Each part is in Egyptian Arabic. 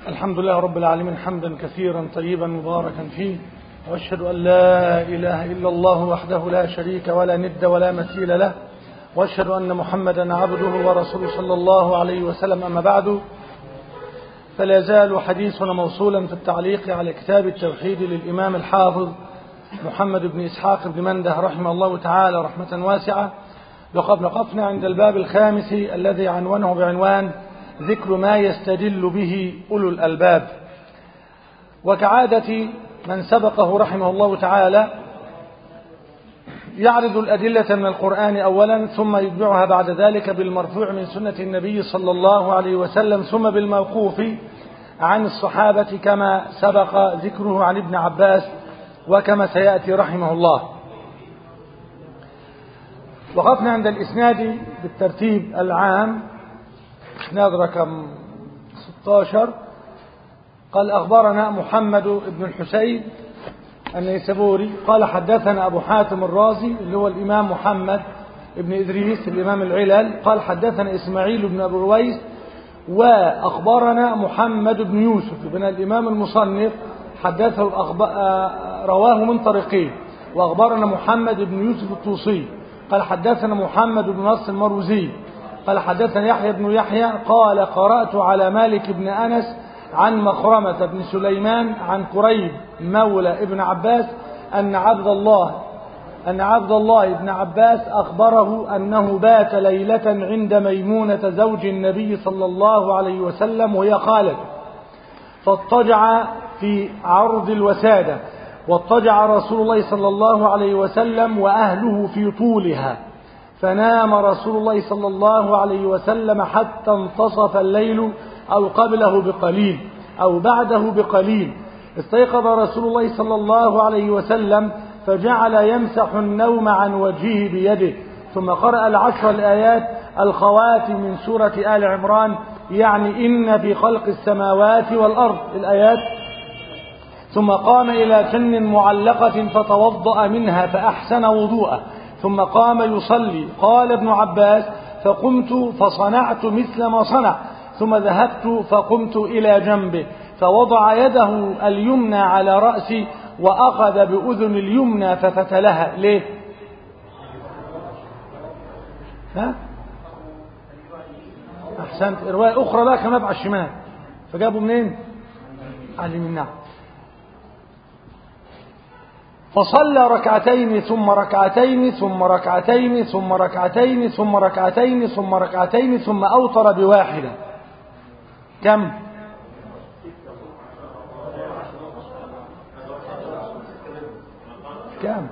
الحمد لله رب العالمين حمدا كثيرا طيبا مباركا فيه واشهد ان لا اله الا الله وحده لا شريك ولا ند ولا مثيل له واشهد ان محمدا عبده ورسوله صلى الله عليه وسلم اما بعد فلا يزال حديثنا موصولا في التعليق على كتاب التوحيد للامام الحافظ محمد بن اسحاق بن منده رحمه الله تعالى رحمه واسعه وقد وقفنا عند الباب الخامس الذي عنونه بعنوان ذكر ما يستدل به أولو الألباب وكعادة من سبقه رحمه الله تعالى يعرض الأدلة من القرآن أولا ثم يتبعها بعد ذلك بالمرفوع من سنة النبي صلى الله عليه وسلم ثم بالموقوف عن الصحابة كما سبق ذكره عن ابن عباس وكما سيأتي رحمه الله وقفنا عند الإسناد بالترتيب العام إسناد رقم 16 قال أخبرنا محمد بن الحسين النيسابوري قال حدثنا أبو حاتم الرازي اللي هو الإمام محمد بن إدريس الإمام العلل قال حدثنا إسماعيل بن أبو رويس وأخبرنا محمد بن يوسف بن الإمام المصنف حدثه رواه من طريقين وأخبرنا محمد بن يوسف الطوسي قال حدثنا محمد بن نصر المروزي قال حدثنا يحيى بن يحيى قال قرأت على مالك بن أنس عن مخرمة بن سليمان عن قريب مولى ابن عباس أن عبد الله أن عبد الله بن عباس أخبره أنه بات ليلة عند ميمونة زوج النبي صلى الله عليه وسلم وهي خالد فاضطجع في عرض الوسادة واضطجع رسول الله صلى الله عليه وسلم وأهله في طولها فنام رسول الله صلى الله عليه وسلم حتى انتصف الليل أو قبله بقليل أو بعده بقليل استيقظ رسول الله صلى الله عليه وسلم فجعل يمسح النوم عن وجهه بيده ثم قرأ العشر الآيات الخواتم من سورة آل عمران يعني إن في خلق السماوات والأرض الآيات ثم قام إلى سن معلقة فتوضأ منها فأحسن وضوءه ثم قام يصلي قال ابن عباس فقمت فصنعت مثل ما صنع ثم ذهبت فقمت إلى جنبه فوضع يده اليمنى على رأسي وأخذ بأذن اليمنى ففتلها ليه ها أحسنت رواية أخرى بقى كمان على الشمال فجابوا منين على اليمين نعم فصلى ركعتين ثم ركعتين ثم ركعتين ثم ركعتين ثم ركعتين ثم ركعتين ثم أوتر بواحدة كم كم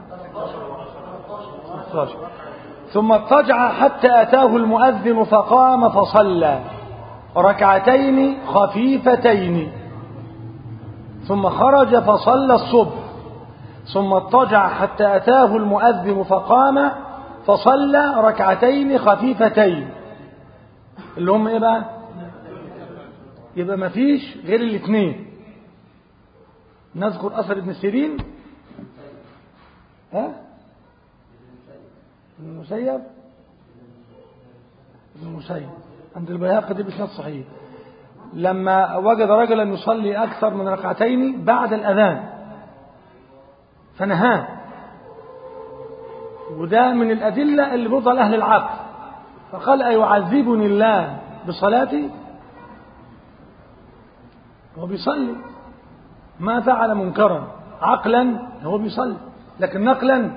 16 ثم اضطجع حتى أتاه المؤذن فقام فصلى ركعتين خفيفتين ثم خرج فصلى الصبح ثم اضطجع حتى أتاه المؤذن فقام فصلى ركعتين خفيفتين اللي هم ايه بقى يبقى ما فيش غير الاثنين نذكر أثر ابن سيرين ها ابن المسيب ابن المسيب عند البيهقي دي بسناد صحيح لما وجد رجلا يصلي أكثر من ركعتين بعد الأذان فنهاه وده من الأدلة اللي بوضع أهل العقل فقال أيعذبني الله بصلاتي هو بيصلي ما فعل منكرا عقلا هو بيصلي لكن نقلا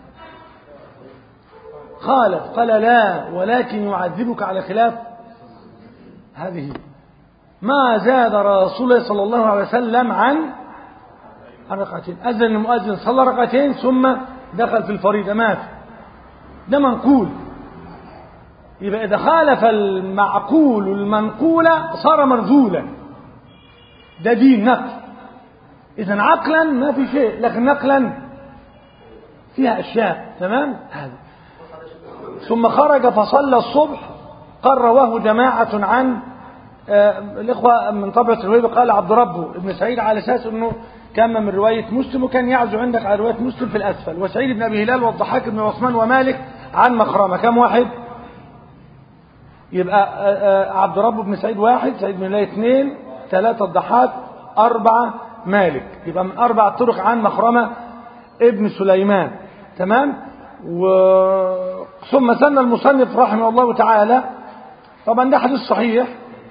خالف قال لا ولكن يعذبك على خلاف هذه ما زاد رسول الله صلى الله عليه وسلم عن عن ركعتين أذن المؤذن صلى ركعتين ثم دخل في الفريضة مات ده منقول يبقى إذا خالف المعقول المنقول صار مرذولا ده دين نقل إذا عقلا ما في شيء لكن نقلا فيها أشياء تمام هذا ثم خرج فصلى الصبح قال رواه جماعة عن آه الإخوة من طبعة الوهيب قال عبد ربه ابن سعيد على أساس أنه كان من رواية مسلم وكان يعزو عندك على رواية مسلم في الأسفل وسعيد بن أبي هلال والضحاك بن عثمان ومالك عن مخرمة كم واحد يبقى عبد رب بن سعيد واحد سعيد بن الله اثنين ثلاثة الضحاك أربعة مالك يبقى من أربع طرق عن مخرمة ابن سليمان تمام و... ثم سن المصنف رحمه الله تعالى طبعا ده حديث صحيح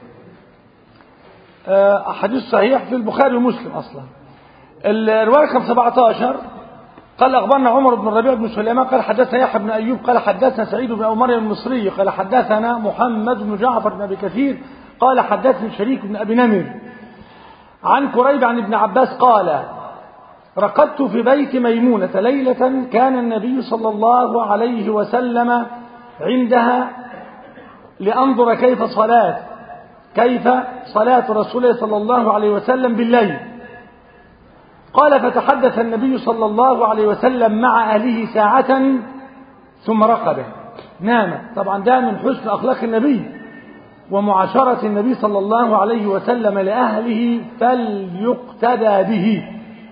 آه، حديث صحيح في البخاري ومسلم أصلا الرواية رقم 17 قال أخبرنا عمر بن الربيع بن سليمان قال حدثنا يحيى بن أيوب قال حدثنا سعيد بن أبي مريم المصري قال حدثنا محمد بن جعفر بن أبي كثير قال حدثني شريك بن أبي نمر عن كريب عن ابن عباس قال رقدت في بيت ميمونة ليلة كان النبي صلى الله عليه وسلم عندها لأنظر كيف صلاة كيف صلاة رسوله صلى الله عليه وسلم بالليل قال فتحدث النبي صلى الله عليه وسلم مع أهله ساعة ثم رقبه نام طبعا ده من حسن أخلاق النبي ومعاشرة النبي صلى الله عليه وسلم لأهله فليقتدى به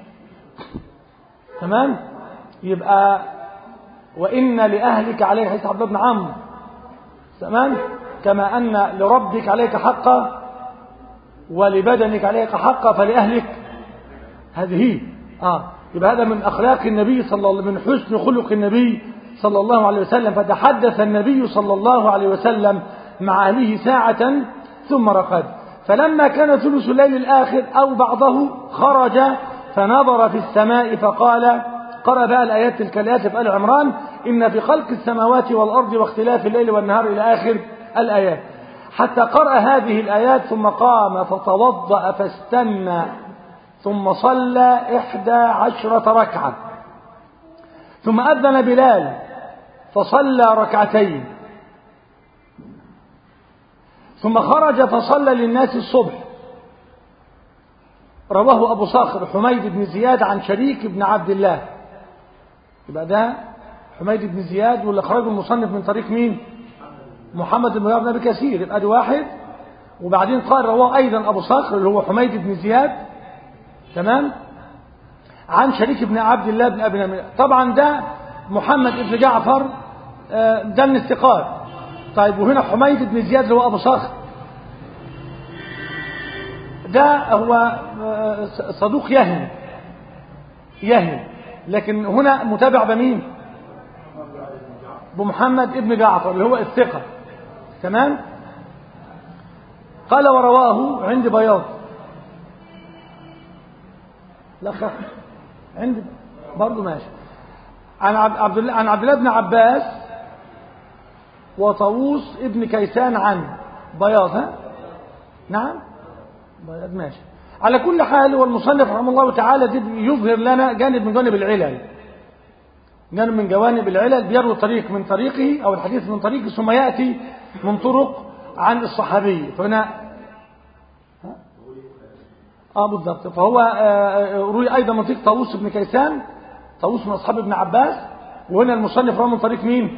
تمام يبقى وإن لأهلك عليك حديث عبد الله بن عمرو تمام كما أن لربك عليك حقا ولبدنك عليك حقا فلأهلك هذه هي آه يبقى هذا من أخلاق النبي صلى الله من حسن خلق النبي صلى الله عليه وسلم فتحدث النبي صلى الله عليه وسلم مع أهله ساعة ثم رقد فلما كان ثلث الليل الآخر أو بعضه خرج فنظر في السماء فقال قرأ بقى الآيات تلك الآيات في آل عمران إن في خلق السماوات والأرض واختلاف الليل والنهار إلى آخر الآيات حتى قرأ هذه الآيات ثم قام فتوضأ فاستنى ثم صلى إحدى عشرة ركعة ثم أذن بلال فصلى ركعتين ثم خرج فصلى للناس الصبح رواه أبو صخر حميد بن زياد عن شريك بن عبد الله يبقى ده حميد بن زياد واللي خرجه المصنف من طريق مين محمد بن بن أبي كثير يبقى دي واحد وبعدين قال رواه أيضا أبو صخر اللي هو حميد بن زياد تمام عن شريك بن عبد الله بن أبي نمير طبعا ده محمد بن جعفر ده من الثقات طيب وهنا حميد بن زياد اللي هو أبو صخر ده هو صدوق يهم يهم لكن هنا متابع بمين بمحمد ابن جعفر اللي هو الثقة تمام قال ورواه عند بياض لا خف عند برضه ماشي عن عبد الله عن عبد الله بن عباس وطاووس ابن كيسان عن بياض ها نعم بياض ماشي على كل حال والمصنف رحمه الله تعالى دي يظهر لنا جانب من جانب العلل جانب من جوانب العلل بيروي طريق من طريقه او الحديث من طريقه ثم ياتي من طرق عن الصحابي فهنا اه بالضبط فهو روي ايضا من طريق طاووس بن كيسان طاووس من اصحاب ابن عباس وهنا المصنف روى من طريق مين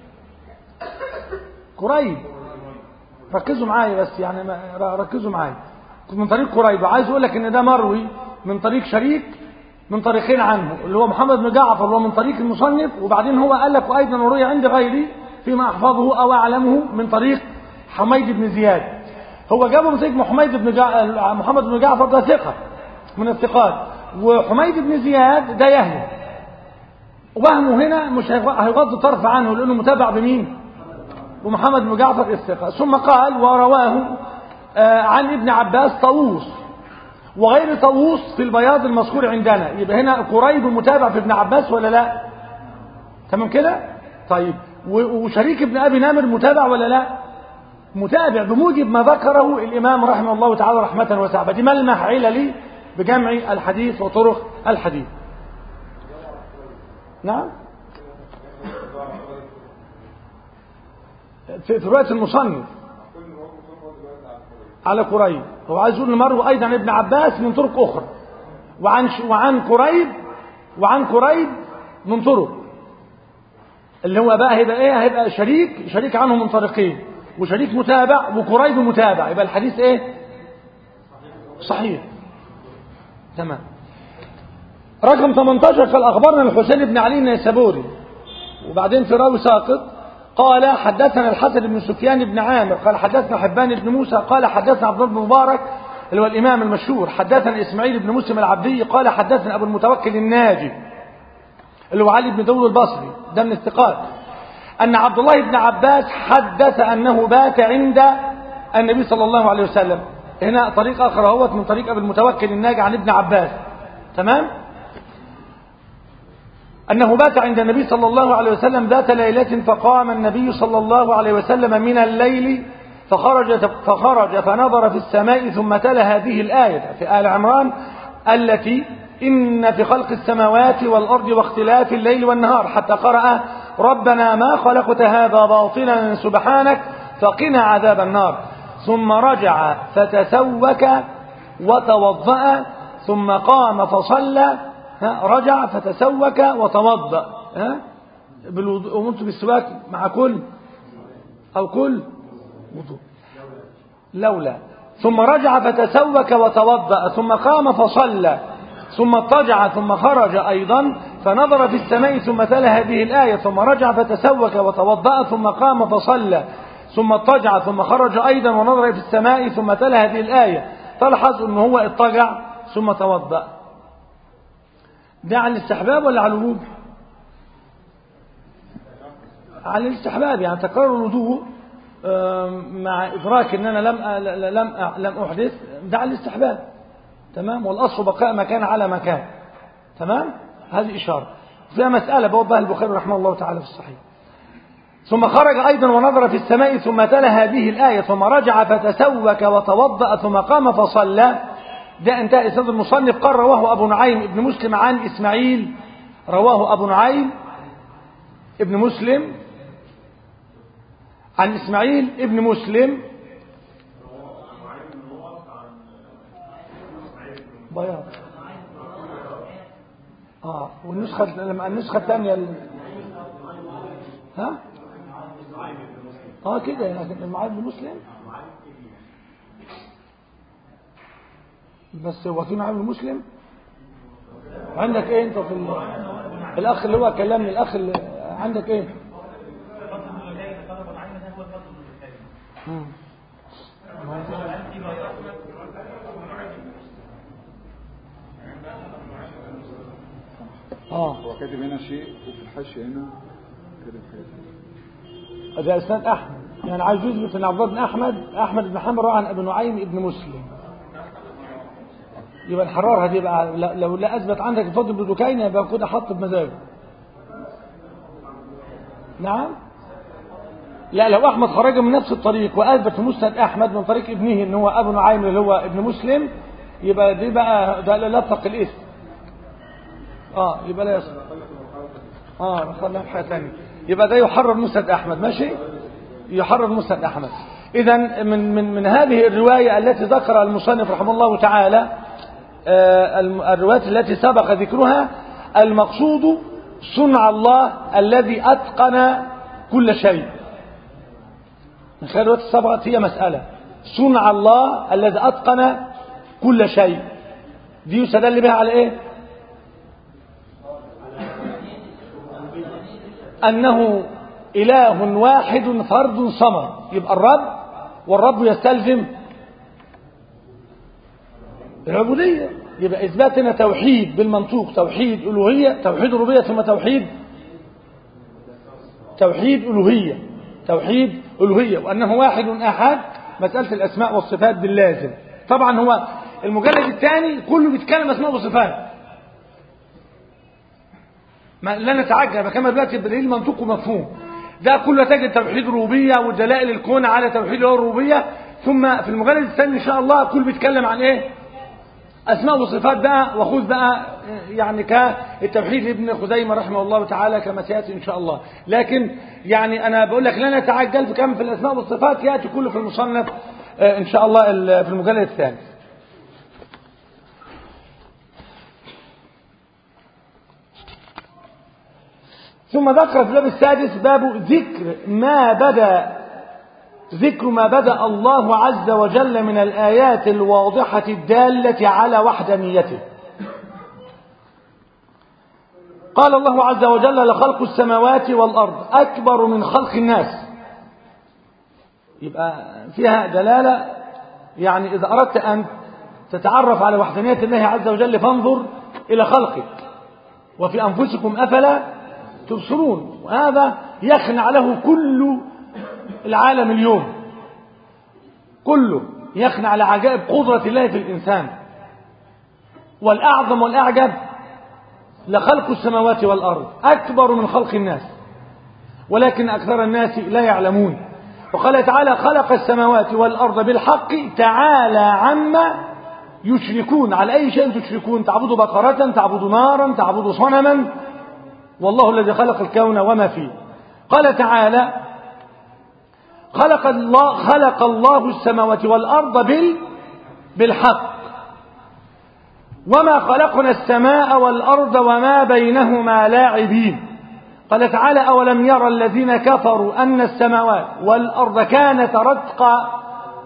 قريب ركزوا معايا بس يعني ركزوا معايا من طريق قريب وعايز اقول لك ان ده مروي من طريق شريك من طريقين عنه اللي هو محمد بن جعفر اللي هو من طريق المصنف وبعدين هو قال لك وايضا وروي عند غيري فيما احفظه او اعلمه من طريق حميد بن زياد هو جابه من طريق محمد بن جع... محمد بن جعفر ده ثقه من الثقات وحميد بن زياد ده يهم وهمه هنا مش هيغض طرف عنه لانه متابع بمين ومحمد بن جعفر الثقه ثم قال ورواه عن ابن عباس طاووس وغير طاووس في البياض المذكور عندنا يبقى هنا قريب متابع في ابن عباس ولا لا تمام كده طيب وشريك ابن ابي نامر متابع ولا لا متابع بموجب ما ذكره الامام رحمه الله تعالى رحمه واسعه دي ملمح عللي بجمع الحديث وطرق الحديث نعم في روايه المصنف على قريب هو عايز يقول مروي ايضا ابن عباس من طرق اخرى وعن وعن قريب وعن قريب من طرق اللي هو بقى هيبقى ايه هيبقى شريك شريك عنه من طريقين وشريك متابع وقريب متابع يبقى الحديث ايه صحيح تمام رقم 18 قال اخبرنا الحسين بن علي النيسابوري وبعدين في راوي ساقط قال حدثنا الحسن بن سفيان بن عامر قال حدثنا حبان بن موسى قال حدثنا عبد الله بن مبارك اللي هو الإمام المشهور حدثنا إسماعيل بن مسلم العبدي قال حدثنا أبو المتوكل الناجي اللي هو علي بن داود البصري ده من الثقات أن عبد الله بن عباس حدث أنه بات عند النبي صلى الله عليه وسلم هنا طريق آخر هو من طريق أبو المتوكل الناجي عن ابن عباس تمام أنه بات عند النبي صلى الله عليه وسلم ذات ليلة فقام النبي صلى الله عليه وسلم من الليل فخرج فخرج فنظر في السماء ثم تلا هذه الآية في آل عمران التي إن في خلق السماوات والأرض واختلاف الليل والنهار حتى قرأ ربنا ما خلقت هذا باطلا سبحانك فقنا عذاب النار ثم رجع فتسوك وتوضأ ثم قام فصلى رجع فتسوك وتوضأ ها بالوضوء ومنت بالسواك مع كل أو كل وضوء لولا ثم رجع فتسوك وتوضأ ثم قام فصلى ثم اضطجع ثم خرج أيضا فنظر في السماء ثم تلا هذه الآية ثم رجع فتسوك وتوضأ ثم قام فصلى ثم اضطجع ثم خرج أيضا ونظر في السماء ثم تلا هذه الآية تلحظ أنه هو اضطجع ثم توضأ ده على الاستحباب ولا على الوجوب على الاستحباب يعني تكرر الوضوء مع إدراك أن أنا لم لم لم أحدث ده على الاستحباب تمام والأصل بقاء مكان على مكان تمام هذه إشارة فيها مسألة بوضها البخاري رحمه الله تعالى في الصحيح ثم خرج أيضا ونظر في السماء ثم تلا هذه الآية ثم رجع فتسوك وتوضأ ثم قام فصلى ده انتهى إسناد المصنف قال رواه أبو نعيم ابن مسلم عن إسماعيل رواه أبو نعيم ابن مسلم عن إسماعيل ابن مسلم بياض اه والنسخة لما النسخة الثانية ال... ها اه كده لكن المعاد بن مسلم بس هو في معاد بن مسلم عندك ايه انت في ال... الاخ اللي هو كلمني الاخ اللي عندك ايه مم. اه هو كاتب هنا شيء وفي الحاشية هنا كاتب حاجة ده اسناد احمد يعني عايز يثبت ان عبد الله بن احمد احمد بن حنبل روى عن ابي نعيم ابن مسلم يبقى نحررها دي بقى لو لا اثبت عندك الفضل بن دكين يبقى كده حط بمزاجه نعم لا لو احمد خرج من نفس الطريق واثبت في مسند احمد من طريق ابنه ان هو ابو نعيم اللي هو ابن مسلم يبقى دي بقى ده لا يطلق الاسم اه يبقى لا يصل اه خلينا في حاجه ثانيه يبقى ده يحرر مسند احمد ماشي يحرر مسند احمد اذا من من من هذه الروايه التي ذكرها المصنف رحمه الله تعالى آه الروايات التي سبق ذكرها المقصود صنع الله الذي اتقن كل شيء من خلال الروايات السبقت هي مساله صنع الله الذي اتقن كل شيء دي يستدل بها على ايه أنه إله واحد فرد صمد يبقى الرب والرب يستلزم العبودية يبقى إثباتنا توحيد بالمنطوق توحيد ألوهية توحيد ربوبية ثم توحيد توحيد ألوهية توحيد ألوهية وأنه واحد أحد مسألة الأسماء والصفات باللازم طبعا هو المجلد الثاني كله بيتكلم أسماء وصفات ما لا نتعجب كما دلوقتي بدليل منطوق ومفهوم ده كله تجد توحيد الربوبيه ودلائل الكون على توحيد الربوبيه ثم في المجلد الثاني ان شاء الله كل بيتكلم عن ايه اسماء وصفات بقى وخذ بقى يعني كالتوحيد لابن خزيمه رحمه الله تعالى كما سياتي ان شاء الله لكن يعني انا بقول لك لا نتعجل في كم في الاسماء والصفات ياتي كله في المصنف ان شاء الله في المجلد الثاني ثم ذكر في الباب السادس باب ذكر ما بدا ذكر ما بدا الله عز وجل من الآيات الواضحة الدالة على وحدانيته قال الله عز وجل لخلق السماوات والأرض أكبر من خلق الناس يبقى فيها دلالة يعني إذا أردت أن تتعرف على وحدانية الله عز وجل فانظر إلى خلقك وفي أنفسكم أفلا تبصرون وهذا يخنع له كل العالم اليوم كله يخنع على عجائب قدرة الله في الإنسان والأعظم والأعجب لخلق السماوات والأرض أكبر من خلق الناس ولكن أكثر الناس لا يعلمون وقال تعالى خلق السماوات والأرض بالحق تعالى عما يشركون على أي شيء تشركون تعبدوا بقرة تعبدوا نارا تعبدوا صنما والله الذي خلق الكون وما فيه قال تعالى خلق الله خلق الله السماوات والأرض بال بالحق وما خلقنا السماء والأرض وما بينهما لاعبين قال تعالى أولم يرى الذين كفروا أن السماوات والأرض كانت رتقا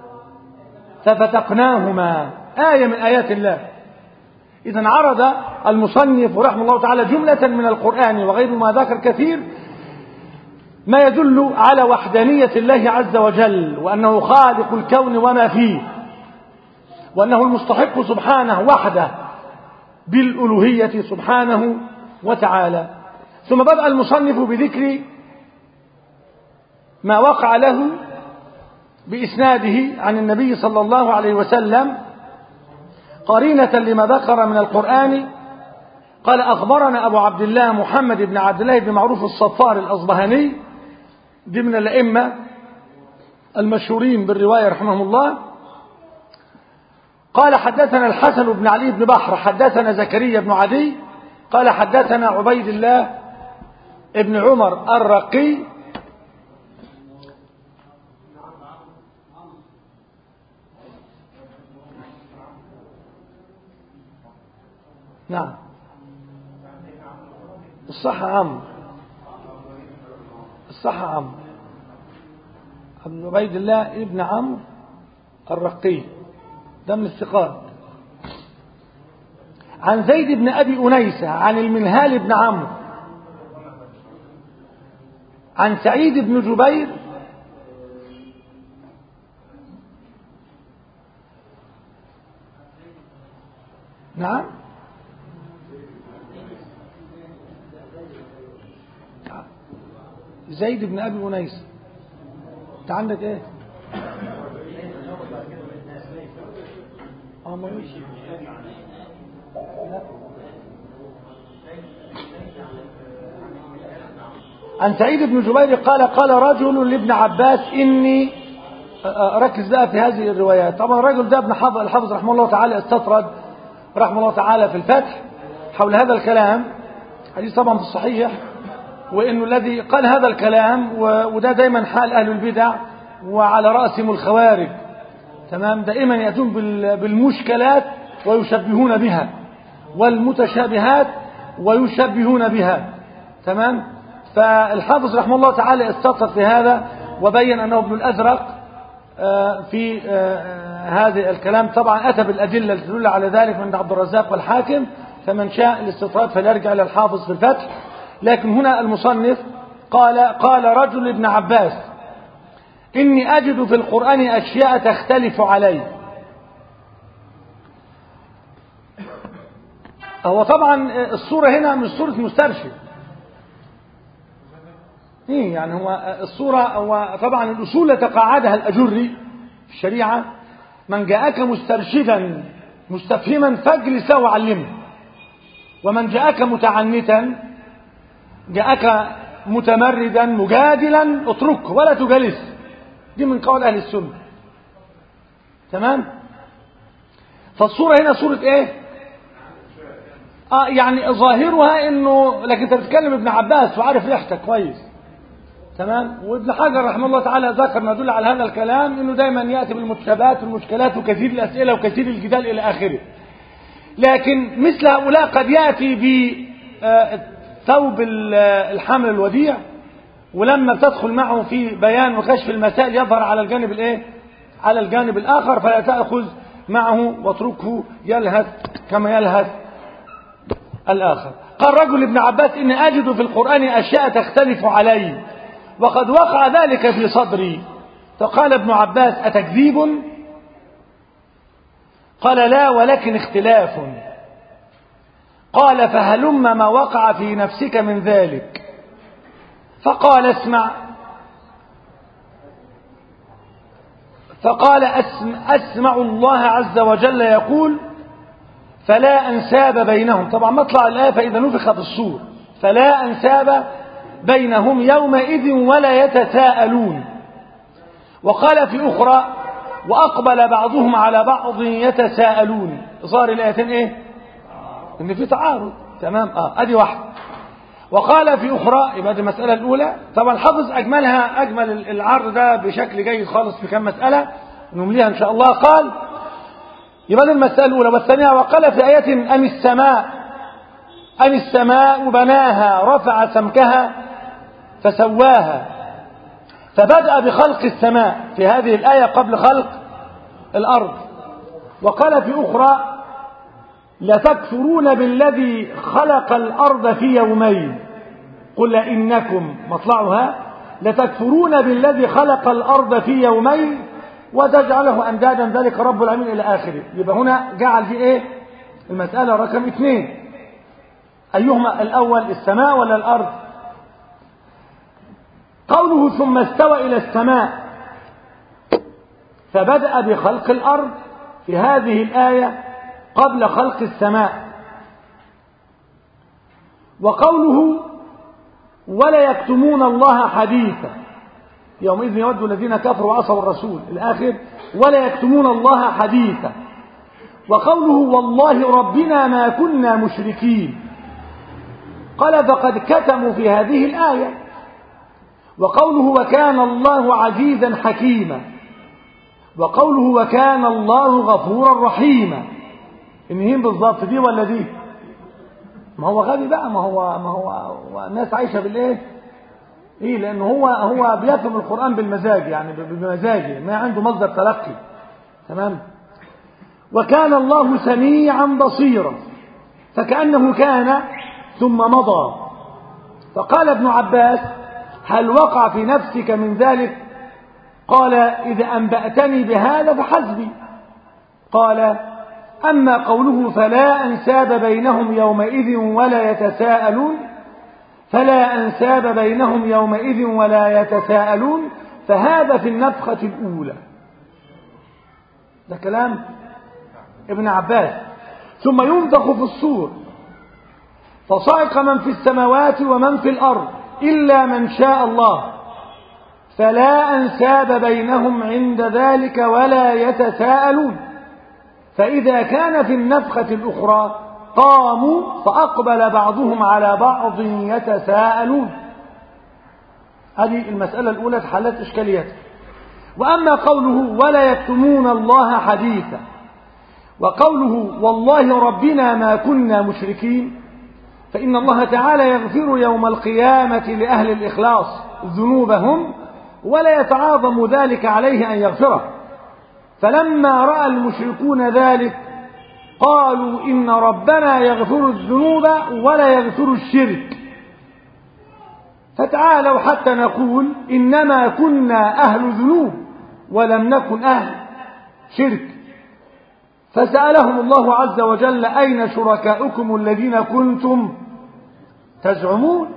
ففتقناهما آية من آيات الله إذا عرض المصنف رحمه الله تعالى جملة من القرآن وغير ما ذكر كثير ما يدل على وحدانية الله عز وجل وأنه خالق الكون وما فيه وأنه المستحق سبحانه وحده بالألوهية سبحانه وتعالى ثم بدأ المصنف بذكر ما وقع له بإسناده عن النبي صلى الله عليه وسلم قرينة لما ذكر من القرآن قال أخبرنا أبو عبد الله محمد بن عبد الله بن معروف الصفار الأصبهاني دي من الأئمة المشهورين بالرواية رحمهم الله قال حدثنا الحسن بن علي بن بحر حدثنا زكريا بن عدي قال حدثنا عبيد الله ابن عمر الرقي نعم الصح عم الصح عم ابن عبيد الله ابن عمرو الرقي ده من الثقات عن زيد بن أبي أنيسة عن المنهال بن عمرو عن سعيد بن جبير نعم زيد بن أبي أنيسة انت عندك ايه اه ما عن سعيد بن جبير قال قال رجل لابن عباس إني ركز بقى في هذه الروايات طبعا الرجل ده ابن حافظ الحافظ رحمه الله تعالى استطرد رحمه الله تعالى في الفتح حول هذا الكلام حديث طبعا في الصحيح وانه الذي قال هذا الكلام وده دايما حال اهل البدع وعلى راسهم الخوارج تمام دائما ياتون بالمشكلات ويشبهون بها والمتشابهات ويشبهون بها تمام فالحافظ رحمه الله تعالى استطر في هذا وبين انه ابن الازرق في هذا الكلام طبعا اتى بالادله التي تدل على ذلك من عبد الرزاق والحاكم فمن شاء الاستطراد فليرجع الى الحافظ في الفتح لكن هنا المصنف قال قال رجل ابن عباس إني أجد في القرآن أشياء تختلف علي هو طبعا الصورة هنا مش صورة مسترشد إيه يعني هو الصورة هو طبعا الأصول تقاعدها الأجري في الشريعة من جاءك مسترشدا مستفهما فاجلس وعلمه ومن جاءك متعنتا جاءك متمردا مجادلا اتركه ولا تجالسه دي من قول اهل السنه تمام فالصوره هنا صوره ايه اه يعني ظاهرها انه لكن انت بتتكلم ابن عباس وعارف ريحتك كويس تمام وابن حجر رحمه الله تعالى ذكر ما يدل على هذا الكلام انه دايما ياتي بالمتشابهات والمشكلات وكثير الاسئله وكثير الجدال الى اخره لكن مثل هؤلاء قد ياتي ب ثوب الحمل الوديع ولما بتدخل معه في بيان وكشف المسائل يظهر على الجانب الايه على الجانب الاخر فلا تاخذ معه واتركه يلهث كما يلهث الاخر قال رجل ابن عباس اني اجد في القران اشياء تختلف علي وقد وقع ذلك في صدري فقال ابن عباس اتكذيب قال لا ولكن اختلاف قال فهلم ما وقع في نفسك من ذلك فقال اسمع فقال أسمع, أسمع الله عز وجل يقول فلا أنساب بينهم طبعا مطلع الآية فإذا نفخ في الصور فلا أنساب بينهم يومئذ ولا يتساءلون وقال في أخرى وأقبل بعضهم على بعض يتساءلون صار الآيتين إيه إن في تعارض تمام آه أدي واحدة وقال في أخرى يبقى دي المسألة الأولى طبعا حافظ أجملها أجمل العرض ده بشكل جيد خالص في كم مسألة نمليها إن شاء الله قال يبقى دي المسألة الأولى والثانية وقال في آية أم السماء أم السماء بناها رفع سمكها فسواها فبدأ بخلق السماء في هذه الآية قبل خلق الأرض وقال في أخرى لتكفرون بالذي خلق الأرض في يومين قل إنكم مطلعها لتكفرون بالذي خلق الأرض في يومين وتجعله أندادا ذلك رب العالمين إلى آخره يبقى هنا جعل في إيه المسألة رقم اثنين أيهما الأول السماء ولا الأرض قوله ثم استوى إلى السماء فبدأ بخلق الأرض في هذه الآية قبل خلق السماء وقوله ولا يكتمون الله حديثا يومئذ يود الذين كفروا وعصوا الرسول الآخر ولا يكتمون الله حديثا وقوله والله ربنا ما كنا مشركين قال فقد كتموا في هذه الآية وقوله وكان الله عزيزا حكيما وقوله وكان الله غفورا رحيما انهين بالظبط دي ولا دي ما هو غبي بقى ما هو ما هو, هو الناس عايشه بالايه ايه لان هو هو بيفهم القران بالمزاج يعني بمزاجه ما عنده مصدر تلقي تمام وكان الله سميعا بصيرا فكانه كان ثم مضى فقال ابن عباس هل وقع في نفسك من ذلك قال اذا انباتني بهذا فحسبي قال أما قوله فلا أنساب بينهم يومئذ ولا يتساءلون فلا أنساب بينهم يومئذ ولا يتساءلون فهذا في النفخة الأولى ده كلام ابن عباس ثم ينفخ في الصور فصعق من في السماوات ومن في الأرض إلا من شاء الله فلا أنساب بينهم عند ذلك ولا يتساءلون فإذا كان في النفخة الأخرى قاموا فأقبل بعضهم على بعض يتساءلون هذه المسألة الأولى حلت إشكاليتها وأما قوله ولا يكتمون الله حديثا وقوله والله ربنا ما كنا مشركين فإن الله تعالى يغفر يوم القيامة لأهل الإخلاص ذنوبهم ولا يتعاظم ذلك عليه أن يغفره فلما رأى المشركون ذلك قالوا إن ربنا يغفر الذنوب ولا يغفر الشرك فتعالوا حتى نقول إنما كنا أهل ذنوب ولم نكن أهل شرك فسألهم الله عز وجل أين شركاؤكم الذين كنتم تزعمون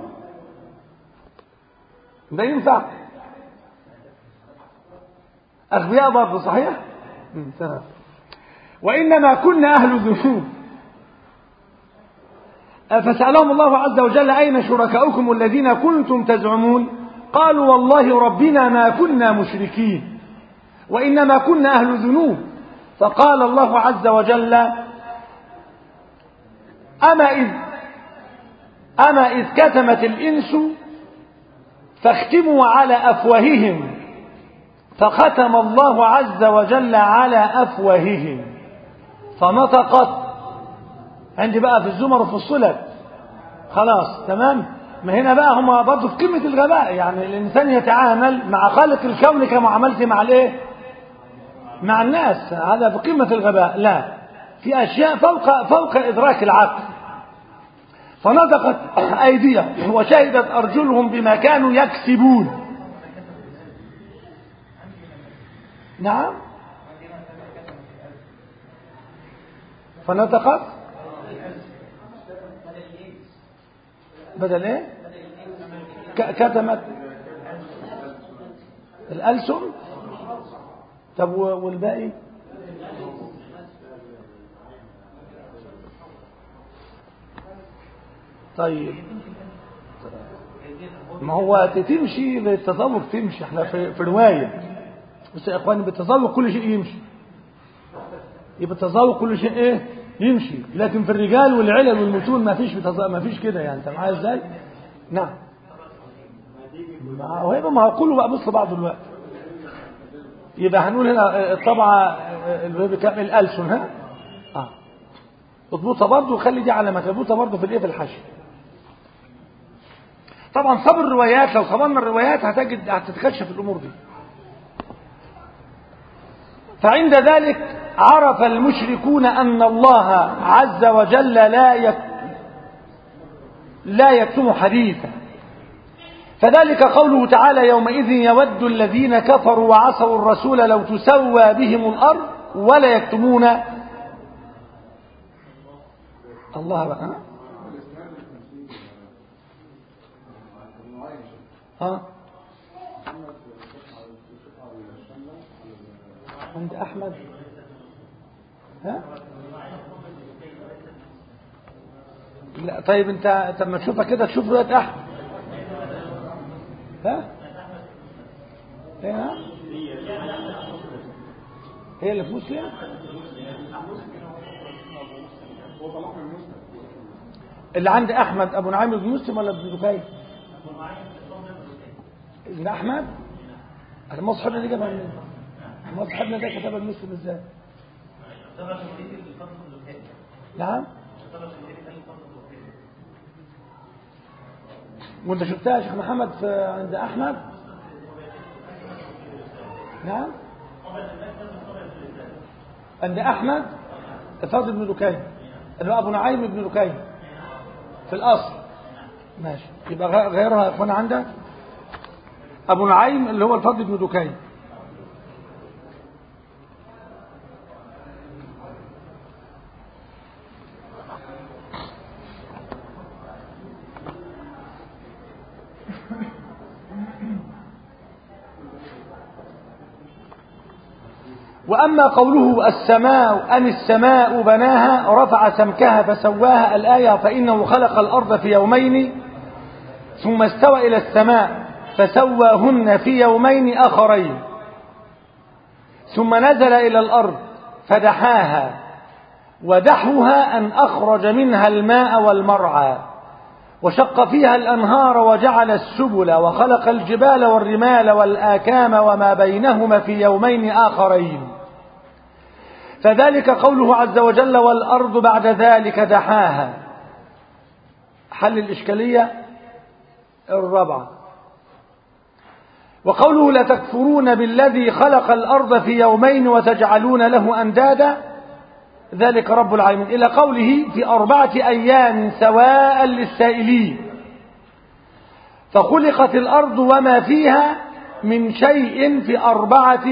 ده ينفع أغبياء برضه صحيح تمام وإنما كنا أهل ذنوب فسألهم الله عز وجل أين شركاؤكم الذين كنتم تزعمون قالوا والله ربنا ما كنا مشركين وإنما كنا أهل ذنوب فقال الله عز وجل أما إذ أما إذ كتمت الإنس فاختموا على أفواههم فختم الله عز وجل على أفواههم فنطقت عندي بقى في الزمر وفي الصلب خلاص تمام ما هنا بقى هم برضه في قمة الغباء يعني الإنسان يتعامل مع خالق الكون كمعاملته مع الإيه؟ مع الناس هذا في قمة الغباء لا في أشياء فوق فوق إدراك العقل فنطقت أيديهم وشهدت أرجلهم بما كانوا يكسبون نعم فنطقت بدل ايه ك- كتمت الألسن طب و- والباقي طيب ما هو تمشي بالتذوق تمشي احنا في, في رواية بس يا اخواني بالتذوق كل شيء يمشي يبقى التذوق كل شيء ايه يمشي لكن في الرجال والعلل والمتون ما فيش بتذوق ما فيش كده يعني انت معايا ازاي نعم ما هو هيبقى ما هو كله بقى بص بعض الوقت يبقى هنقول هنا الطبعة اللي بكام الألسن ها اه اضبطها برضه وخلي دي علامات اضبطها برضه في الايه في الحشو طبعا صبر الروايات لو صبرنا الروايات هتجد هتتكشف الامور دي فعند ذلك عرف المشركون ان الله عز وجل لا يك لا يكتم حديثا فذلك قوله تعالى يومئذ يود الذين كفروا وعصوا الرسول لو تسوى بهم الارض ولا يكتمون الله بقى ها؟ ها عند احمد ها لا طيب انت طب ما تشوفها كده تشوف روايه احمد ها ايه ها هي اللي في مسلم اللي عند احمد ابو نعيم بن مسلم ولا ابن دكين ابن احمد ما صاحبنا دي جابها منين ما صاحبنا ده كتبها المسلم ازاي نعم وانت شفتها يا شيخ محمد في عند احمد نعم عند احمد فاضل بن دكين اللي هو ابو نعيم بن دكين في الاصل ماشي يبقى غ- غيرها يا اخوان عندك ابو نعيم اللي هو الفضل بن دكين وأما قوله السماء أم السماء بناها رفع سمكها فسواها الآية فإنه خلق الأرض في يومين ثم استوى إلى السماء فسواهن في يومين آخرين ثم نزل إلى الأرض فدحاها ودحوها أن أخرج منها الماء والمرعى وشق فيها الأنهار وجعل السبل وخلق الجبال والرمال والآكام وما بينهما في يومين آخرين فذلك قوله عز وجل والأرض بعد ذلك دحاها حل الإشكالية الرابعة وقوله لتكفرون بالذي خلق الأرض في يومين وتجعلون له أندادا ذلك رب العالمين إلى قوله في أربعة أيام سواء للسائلين فخلقت الأرض وما فيها من شيء في أربعة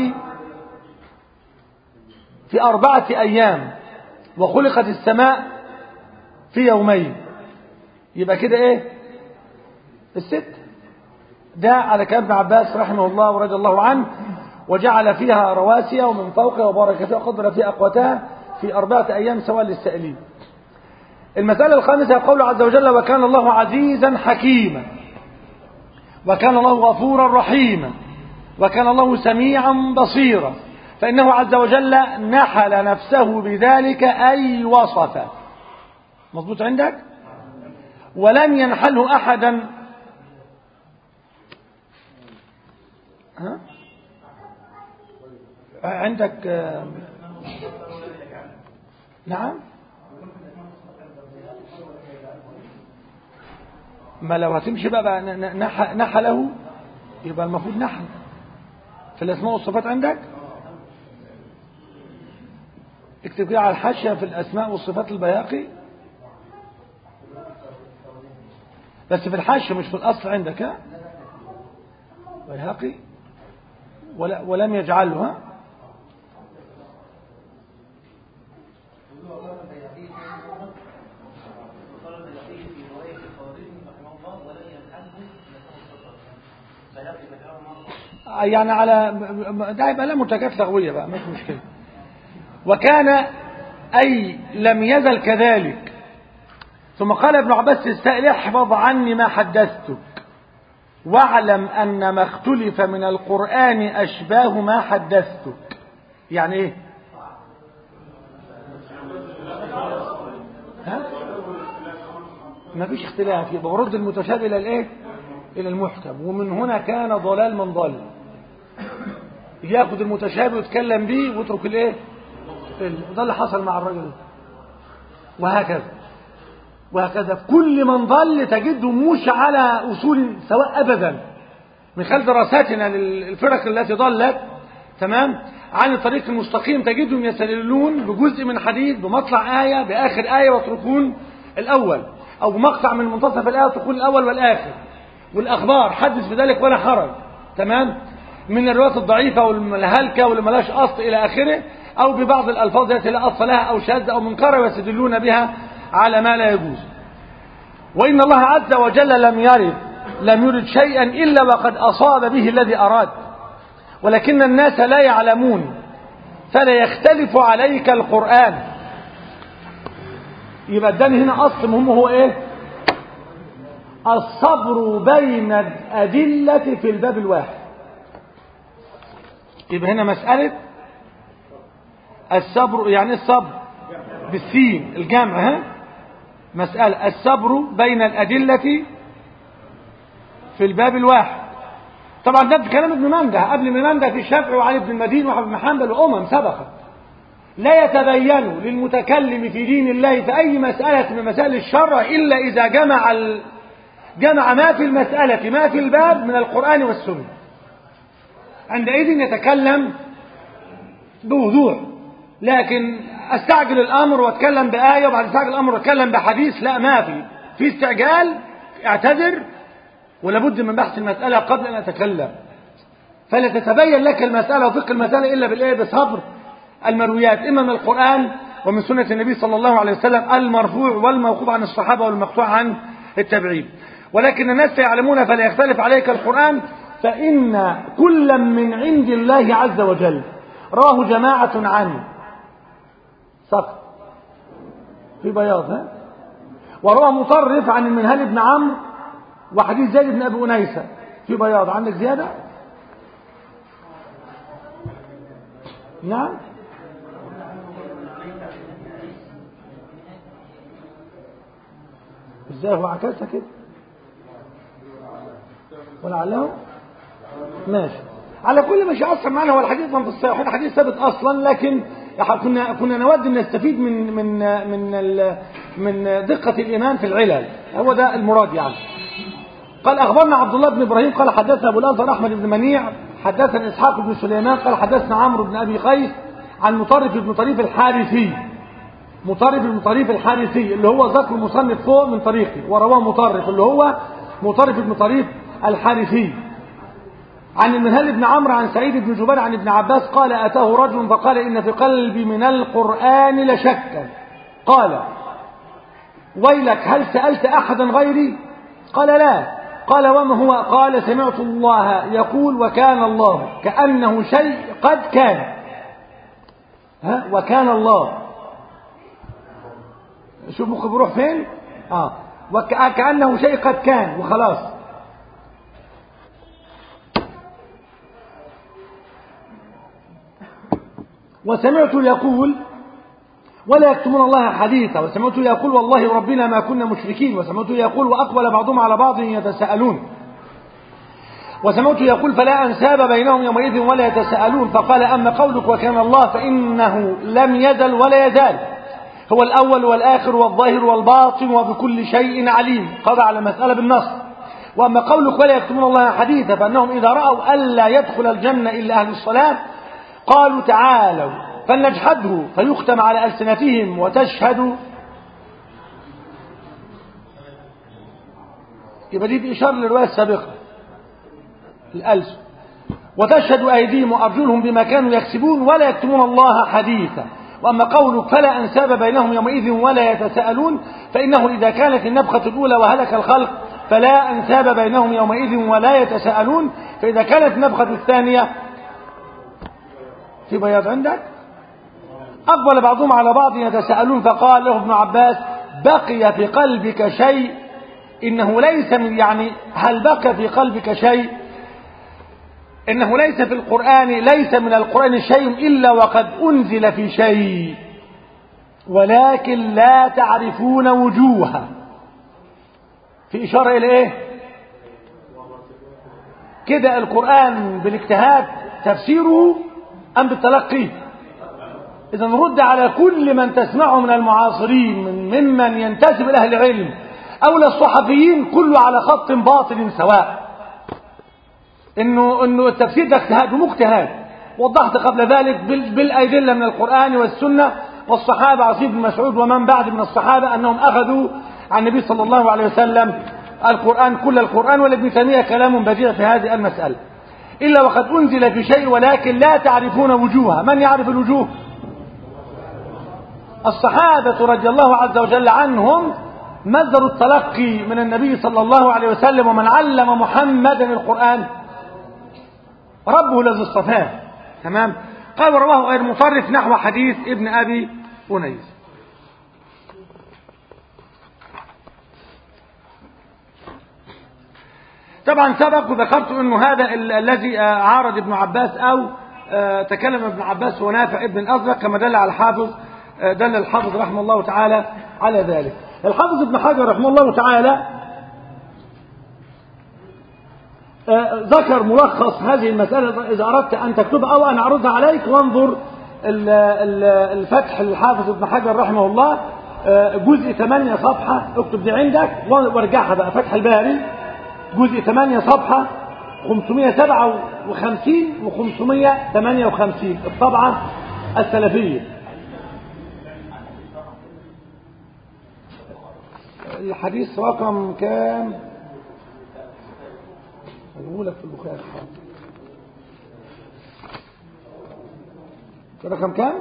في أربعة أيام وخلقت السماء في يومين يبقى كده إيه الست ده على كلام ابن عباس رحمه الله ورضي الله عنه وجعل فيها رواسي ومن فوقها وبارك فيها وقدر فيها أقواتها في أربعة أيام سواء للسائلين المسألة الخامسة قوله عز وجل وكان الله عزيزا حكيما وكان الله غفورا رحيما وكان الله سميعا بصيرا فإنه عز وجل نحل نفسه بذلك أي وصفه مظبوط عندك ولم ينحله أحدا ها؟ عندك آه، نعم ما لو هتمشي بقى, بقى ن- ن- نح نحله يبقى المفروض نحل في الاسماء والصفات عندك اكتب كده على الحاشيه في الاسماء والصفات البياقي بس في الحاشيه مش في الاصل عندك ها بيهقي ولا ولم يجعله ها يعني على ده يبقى لا متكات لغوية بقى مش مشكلة وكان أي لم يزل كذلك ثم قال ابن عباس السائل احفظ عني ما حدثتك واعلم أن ما اختلف من القرآن أشباه ما حدثتك يعني ايه ها ما فيش اختلاف يبقى برد المتشابه الى الايه الى المحكم ومن هنا كان ضلال من ضل ياخد المتشابه ويتكلم به ويترك الايه ده اللي حصل مع الرجل ده وهكذا وهكذا كل من ضل تجده مش على اصول سواء ابدا من خلال دراساتنا للفرق التي ضلت تمام عن الطريق المستقيم تجدهم يستدلون بجزء من حديث بمطلع آية بآخر آية ويتركون الأول أو بمقطع من منتصف الآية ويتركون الأول والآخر والأخبار حدث بذلك ولا حرج تمام من الروايات الضعيفة والهلكة واللي ملاش أصل إلى آخره أو ببعض الألفاظ التي لا أصل لها أو شاذة أو منكرة ويستدلون بها على ما لا يجوز وإن الله عز وجل لم يرد لم يرد شيئا إلا وقد أصاب به الذي أراد ولكن الناس لا يعلمون فلا يختلف عليك القرآن يبقى اداني هنا أصل مهم هو إيه الصبر بين الأدلة في الباب الواحد يبقى هنا مسألة الصبر يعني الصبر بالسين الجمع ها مسألة الصبر بين الأدلة في الباب الواحد طبعا ده كلام ابن منده قبل ابن منده في الشافعي وعلي بن المدين وحب بن حنبل وامم سبقت لا يتبين للمتكلم في دين الله في اي مساله من مسائل الشرع الا اذا جمع ال... جمع ما في المساله ما في الباب من القران والسنه عندئذ يتكلم بوضوح لكن استعجل الامر واتكلم بايه وبعد استعجل الامر واتكلم بحديث لا ما في في استعجال اعتذر ولابد من بحث المسألة قبل أن أتكلم فلا تتبين لك المسألة وفقه المسألة إلا بالإيه بصبر المرويات إما من القرآن ومن سنة النبي صلى الله عليه وسلم المرفوع والموقوف عن الصحابة والمقطوع عن التابعين ولكن الناس يعلمون فلا يختلف عليك القرآن فإن كلا من عند الله عز وجل رواه جماعة عنه سقط في بياض ها وروى مطرف عن المنهل بن عمرو وحديث زيد بن ابي انيسه في بياض عندك زياده نعم ازاي هو عكسها كده ولعله ماشي على كل مش هيأثر معنا هو الحديث في الصحيحين حديث ثابت اصلا لكن كنا كنا نود ان نستفيد من من من من دقه الايمان في العلل هو ده المراد يعني قال أخبرنا عبد الله بن إبراهيم قال حدثنا أبو الأنصر أحمد بن منيع حدثنا إسحاق بن سليمان قال حدثنا عمرو بن أبي قيس عن مطرف بن طريف الحارثي مطرف بن طريف الحارثي اللي هو ذكر مصنف فوق من طريقه ورواه مطرف اللي هو مطرف بن طريف الحارثي عن المنهل بن عمرو عن سعيد بن جبير عن ابن عباس قال أتاه رجل فقال إن في قلبي من القرآن لشكا قال ويلك هل سألت أحدا غيري قال لا قال وما هو قال سمعت الله يقول وكان الله كأنه شيء قد كان ها وكان الله شوف مخه بيروح فين اه وكأنه شيء قد كان وخلاص وسمعت يقول ولا يكتمون الله حديثا وسمعت يقول والله ربنا ما كنا مشركين وسمعت يقول وأقبل بعضهم على بعض يتساءلون وسمعت يقول فلا أنساب بينهم يومئذ ولا يتساءلون فقال أما قولك وكان الله فإنه لم يزل ولا يزال هو الأول والآخر والظاهر والباطن وبكل شيء عليم قضى على مسألة بالنص وأما قولك ولا يكتمون الله حديثا فأنهم إذا رأوا ألا يدخل الجنة إلا أهل الصلاة قالوا تعالوا فلنجحده فيختم على ألسنتهم وتشهد يبقى دي بإشارة للرواية السابقة الألسن وتشهد أيديهم وأرجلهم بما كانوا يكسبون ولا يكتمون الله حديثا وأما قولك فلا أنساب بينهم يومئذ ولا يتساءلون فإنه إذا كانت النفخة الأولى وهلك الخلق فلا أنساب بينهم يومئذ ولا يتساءلون فإذا كانت النفخة الثانية في بياض عندك أقبل بعضهم على بعض يتساءلون فقال له ابن عباس بقي في قلبك شيء إنه ليس من يعني هل بقي في قلبك شيء إنه ليس في القرآن ليس من القرآن شيء إلا وقد أنزل في شيء ولكن لا تعرفون وجوها في إشارة إلى إيه كده القرآن بالاجتهاد تفسيره أم بالتلقي إذا نرد على كل من تسمعه من المعاصرين من ممن ينتسب إلى أهل العلم أو للصحفيين كله على خط باطل سواء إنه إنه التفسير ده اجتهاد ومجتهد وضحت قبل ذلك بالأدلة من القرآن والسنة والصحابة عصيب بن مسعود ومن بعد من الصحابة أنهم أخذوا عن النبي صلى الله عليه وسلم القرآن كل القرآن والابن تيمية كلام بديع في هذه المسألة إلا وقد أنزل في شيء ولكن لا تعرفون وجوها من يعرف الوجوه الصحابة رضي الله عز وجل عنهم مصدر التلقي من النبي صلى الله عليه وسلم ومن علم محمدا القرآن ربه الذي اصطفاه تمام قال ورواه غير مصرف نحو حديث ابن أبي أنيس طبعا سبق وذكرت انه هذا ال- الذي آه، عارض ابن عباس او آه، تكلم ابن عباس هو نافع ابن الازرق كما دل على الحافظ آه، دل الحافظ رحمه الله تعالى على ذلك الحافظ ابن حجر رحمه الله تعالى آه، ذكر ملخص هذه المسألة إذا أردت أن تكتبها أو أن أعرضها عليك وانظر ال- ال- الفتح للحافظ ابن حجر رحمه الله آه، جزء 8 صفحة اكتب دي عندك وارجعها بقى فتح الباري جزء 8 صفحة 557 و 558 الطبعة السلفية الحديث رقم كام أقول لك في البخاري رقم كام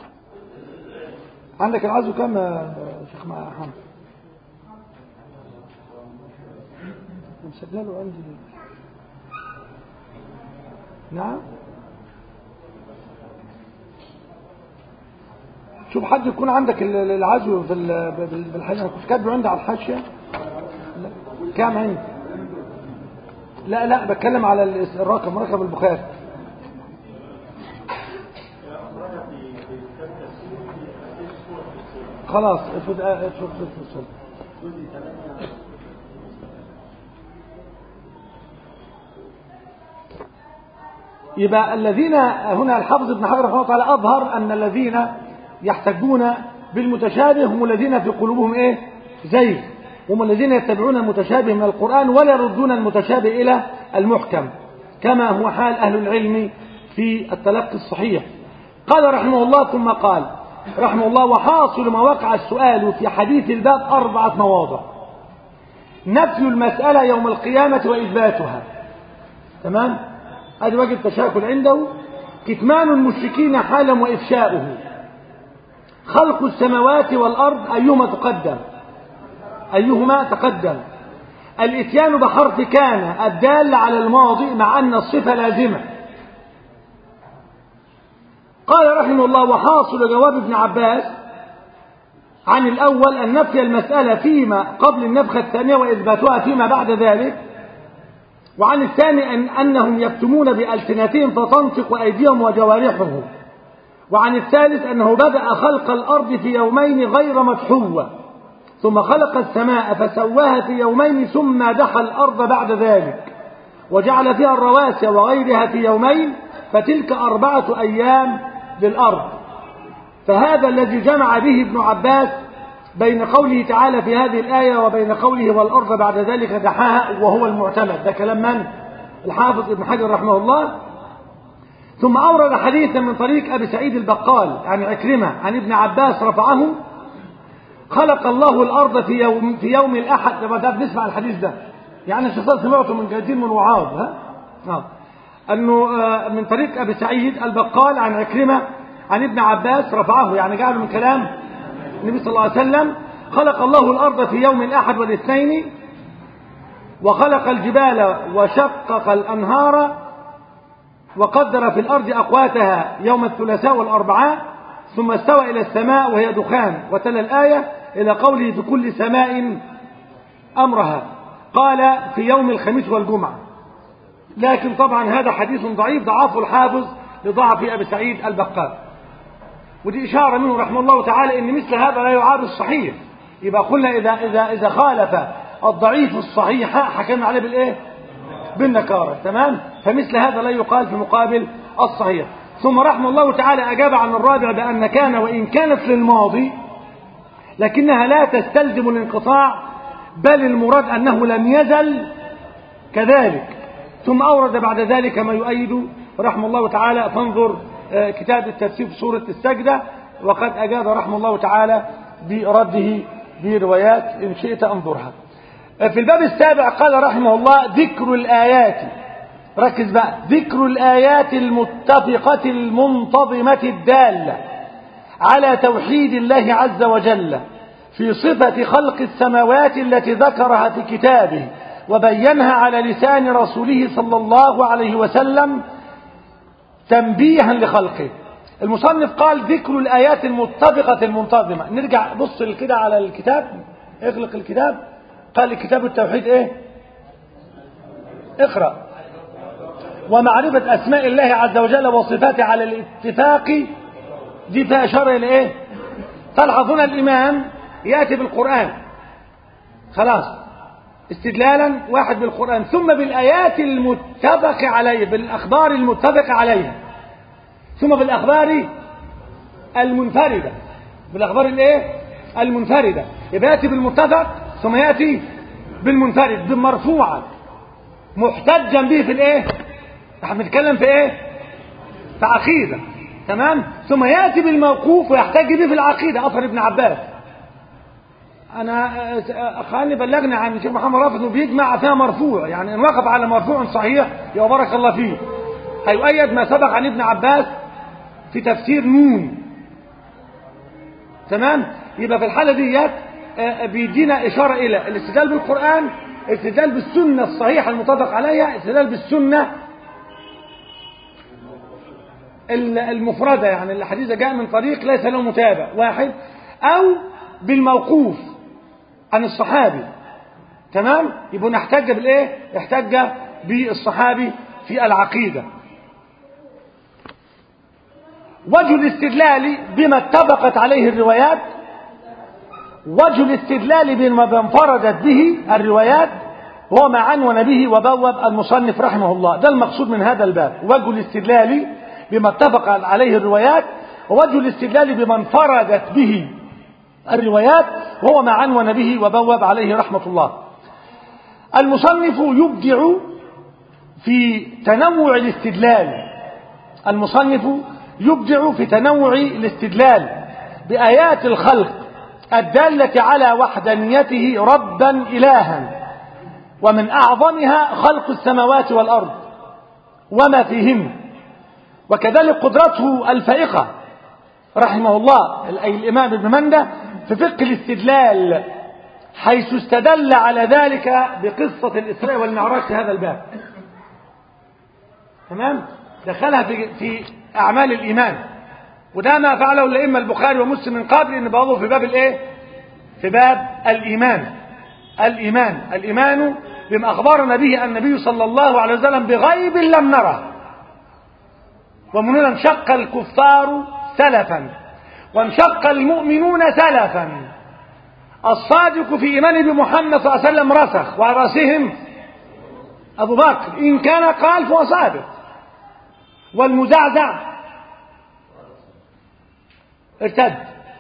عندك العزو كام يا شيخ محمد مسجله عندي نعم شوف حد يكون عندك ال- ال- العزو في ال- بال- بالحاجة انا كنت كاتبه عندي على الحاشية لا. كام عندي لا لا بتكلم على ال- الرقم رقم البخاري خلاص افرض افرض افرض افرض يبقى الذين هنا الحافظ ابن حجر رحمه الله تعالى أظهر أن الذين يحتجون بالمتشابه هم الذين في قلوبهم إيه زيغ هم الذين يتبعون المتشابه من القرآن ولا يردون المتشابه إلى المحكم كما هو حال أهل العلم في التلقي الصحيح قال رحمه الله ثم قال رحمه الله وحاصل ما وقع السؤال في حديث الباب أربعة مواضع نفي المسألة يوم القيامة وإثباتها تمام هذا وجه التشاكل عنده كتمان المشركين حالا وإفشاؤه خلق السماوات والأرض أيهما تقدم أيهما تقدم الإتيان بحرف كان الدال على الماضي مع أن الصفة لازمة قال رحمه الله وحاصل جواب ابن عباس عن الأول أن نفي المسألة فيما قبل النفخة الثانية وإثباتها فيما بعد ذلك وعن الثاني أن أنهم يكتمون بألسنتهم فتنطق أيديهم وجوارحهم وعن الثالث أنه بدأ خلق الأرض في يومين غير مدحوة ثم خلق السماء فسواها في يومين ثم دحى الأرض بعد ذلك وجعل فيها الرواسي وغيرها في يومين فتلك أربعة أيام للأرض فهذا الذي جمع به ابن عباس بين قوله تعالى في هذه الآية وبين قوله والأرض بعد ذلك دحاها وهو المعتمد ده كلام من؟ الحافظ ابن حجر رحمه الله ثم أورد حديثا من طريق أبي سعيد البقال عن عكرمة عن ابن عباس رفعه خلق الله الأرض في يوم, في يوم الأحد لما ده بنسمع الحديث ده يعني الشيطان سمعته من كثير من وعاظ ها؟ آه. أنه آه من طريق أبي سعيد البقال عن عكرمة عن ابن عباس رفعه يعني جعله من كلام النبي صلى الله عليه وسلم خلق الله الأرض في يوم الأحد والاثنين وخلق الجبال وشقق الأنهار وقدر في الأرض أقواتها يوم الثلاثاء والأربعاء ثم استوى إلى السماء وهي دخان وتلا الآية إلى قوله في كل سماء أمرها قال في يوم الخميس والجمعة لكن طبعا هذا حديث ضعيف ضعفه الحافظ لضعف أبي سعيد البقال ودي إشارة منه رحمه الله تعالى إن مثل هذا لا يعارض الصحيح يبقى قلنا إذا إذا إذا خالف الضعيف الصحيح حكمنا عليه بالإيه؟ بالنكارة تمام؟ فمثل هذا لا يقال في مقابل الصحيح ثم رحمه الله تعالى أجاب عن الرابع بأن كان وإن كانت للماضي لكنها لا تستلزم الانقطاع بل المراد أنه لم يزل كذلك ثم أورد بعد ذلك ما يؤيد رحمه الله تعالى فانظر كتاب التفسير في سورة السجدة وقد أجاب رحمه الله تعالى برده بروايات إن شئت أنظرها في الباب السابع قال رحمه الله ذكر الآيات ركز بقى ذكر الآيات المتفقة المنتظمة الدالة على توحيد الله عز وجل في صفة خلق السماوات التي ذكرها في كتابه وبينها على لسان رسوله صلى الله عليه وسلم تنبيها لخلقه المصنف قال ذكر الآيات المتفقة المنتظمة نرجع بص كده على الكتاب اغلق الكتاب قال كتاب التوحيد ايه اقرأ ومعرفة أسماء الله عز وجل وصفاته على الاتفاق دي فيها إشارة إلى إيه؟ تلحظون الإمام يأتي بالقرآن خلاص استدلالا واحد بالقرآن ثم بالآيات المتفق عليه بالأخبار المتفق عليها ثم بالأخبار المنفردة بالأخبار الإيه؟ المنفردة يبقى يأتي بالمتفق ثم يأتي بالمنفرد بالمرفوعة محتجا به في الإيه؟ احنا بنتكلم في إيه؟ في عقيدة تمام ثم يأتي بالموقوف ويحتج به في العقيدة أثر ابن عباس أنا أخواني بلغني عن الشيخ محمد رافض وبيجمع فيها مرفوع يعني إن وقف على مرفوع صحيح يا بارك الله فيه هيؤيد ما سبق عن ابن عباس في تفسير نون تمام يبقى في الحالة ديت بيدينا إشارة إلى الاستدلال بالقرآن الاستدلال بالسنة الصحيحة المتفق عليها الاستدلال بالسنة المفردة يعني الحديث جاء من طريق ليس له متابع واحد أو بالموقوف عن الصحابي تمام يبقى نحتج بالايه احتج بالصحابي في العقيدة وجه الاستدلال بما اتفقت عليه الروايات وجه الاستدلال بما انفردت به الروايات هو ما عنون به وبوب المصنف رحمه الله ده المقصود من هذا الباب وجه الاستدلال بما اتفق عليه الروايات ووجه الاستدلال بما انفردت به الروايات وهو ما عنون به وبوب عليه رحمة الله المصنف يبدع في تنوع الاستدلال المصنف يبدع في تنوع الاستدلال بآيات الخلق الدالة على وحدانيته ربا إلها ومن أعظمها خلق السماوات والأرض وما فيهن وكذلك قدرته الفائقة رحمه الله أي الإمام ابن مندة في فقه الاستدلال حيث استدل على ذلك بقصة الإسراء والمعراج في هذا الباب تمام دخلها في, في أعمال الإيمان وده ما فعله الأئمة البخاري ومسلم من قبل إن بابه في باب الإيه في باب الإيمان الإيمان الإيمان بما أخبرنا به النبي صلى الله عليه وسلم بغيب لم نره ومن هنا انشق الكفار سلفا وانشق المؤمنون سلفا الصادق في إيمانه بمحمد صلى الله عليه وسلم رسخ وعلى رأسهم أبو بكر إن كان قال فهو صادق والمزعزع ارتد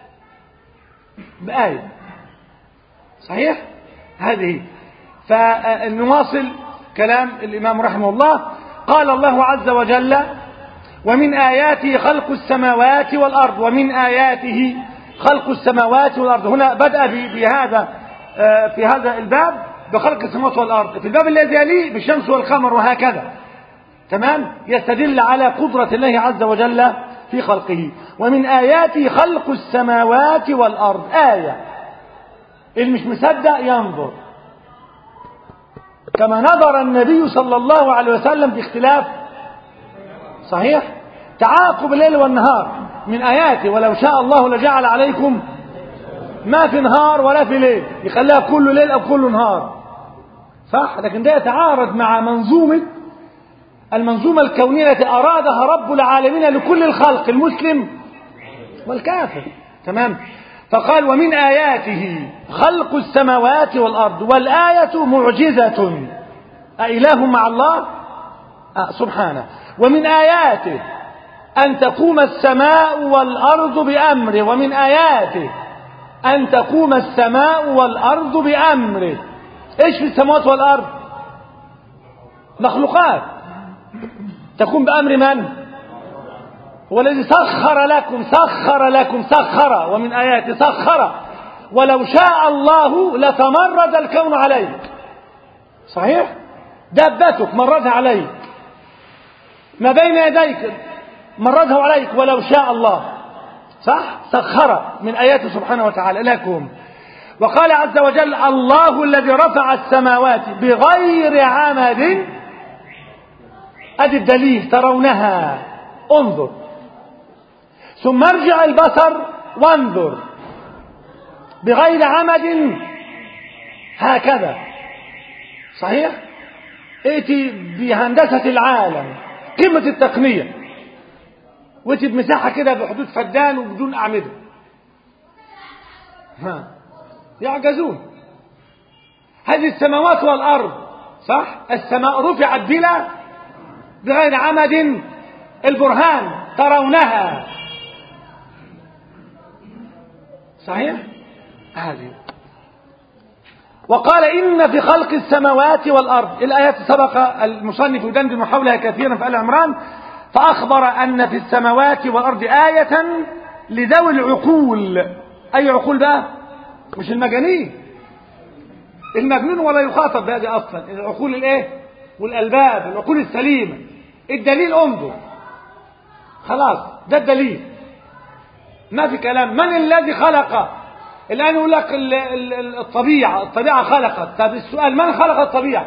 بآية صحيح هذه فنواصل كلام الإمام رحمه الله قال الله عز وجل ومن آياته خلق السماوات والأرض ومن آياته خلق السماوات والأرض هنا بدأ بهذا في هذا الباب بخلق السماوات والأرض في الباب الذي يليه بالشمس والقمر وهكذا تمام يستدل على قدرة الله عز وجل في خلقه ومن آياته خلق السماوات والأرض آية اللي مش مصدق ينظر كما نظر النبي صلى الله عليه وسلم في اختلاف صحيح تعاقب الليل والنهار من آياته ولو شاء الله لجعل عليكم ما في نهار ولا في ليل يخليها كل ليل أو كل نهار صح لكن ده يتعارض مع منظومة المنظومة الكونية التي أرادها رب العالمين لكل الخلق المسلم والكافر تمام فقال ومن آياته خلق السماوات والأرض والآية معجزة أإله مع الله آه سبحانه ومن آياته أن تقوم السماء والأرض بأمره ومن آياته أن تقوم السماء والأرض بأمره إيش في السماوات والأرض مخلوقات تقوم بأمر من هو الذي سخر لكم سخر لكم سخر ومن آياته سخر ولو شاء الله لتمرد الكون عليك صحيح دابتك مردها عليك ما بين يديك مرده عليك ولو شاء الله صح سخر من آياته سبحانه وتعالى لكم وقال عز وجل الله الذي رفع السماوات بغير عمد ادي الدليل ترونها انظر ثم ارجع البصر وانظر بغير عمد هكذا صحيح ائتي بهندسة العالم قمة التقنية وائتي بمساحة كده بحدود فدان وبدون أعمدة ها يعجزون هذه السماوات والأرض صح السماء رفعت بلا بغير عمد البرهان ترونها صحيح هذه وقال إن في خلق السماوات والأرض الآيات سبق المصنف يدندن حولها كثيرا في آل عمران فأخبر أن في السماوات والأرض آية لذوي العقول أي عقول بقى مش المجانين المجنون ولا يخاطب بهذه أصلا العقول الإيه والألباب العقول السليمة الدليل انظر خلاص ده الدليل ما في كلام من الذي خلق الآن يقول لك الطبيعة الطبيعة خلقت طب السؤال من خلق الطبيعة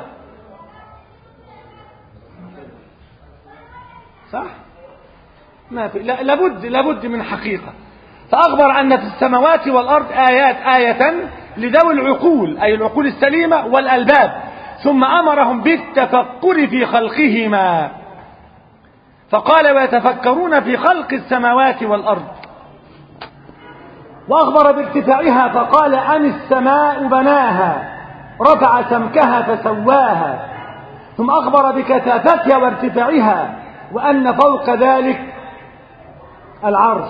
صح ما في لا لابد لابد من حقيقة فأخبر أن في السماوات والأرض آيات آية لذوي العقول أي العقول السليمة والألباب ثم أمرهم بالتفكر في خلقهما فقال ويتفكرون في خلق السماوات والأرض وأخبر بارتفاعها فقال عن السماء بناها رفع سمكها فسواها ثم أخبر بكثافتها وارتفاعها وأن فوق ذلك العرش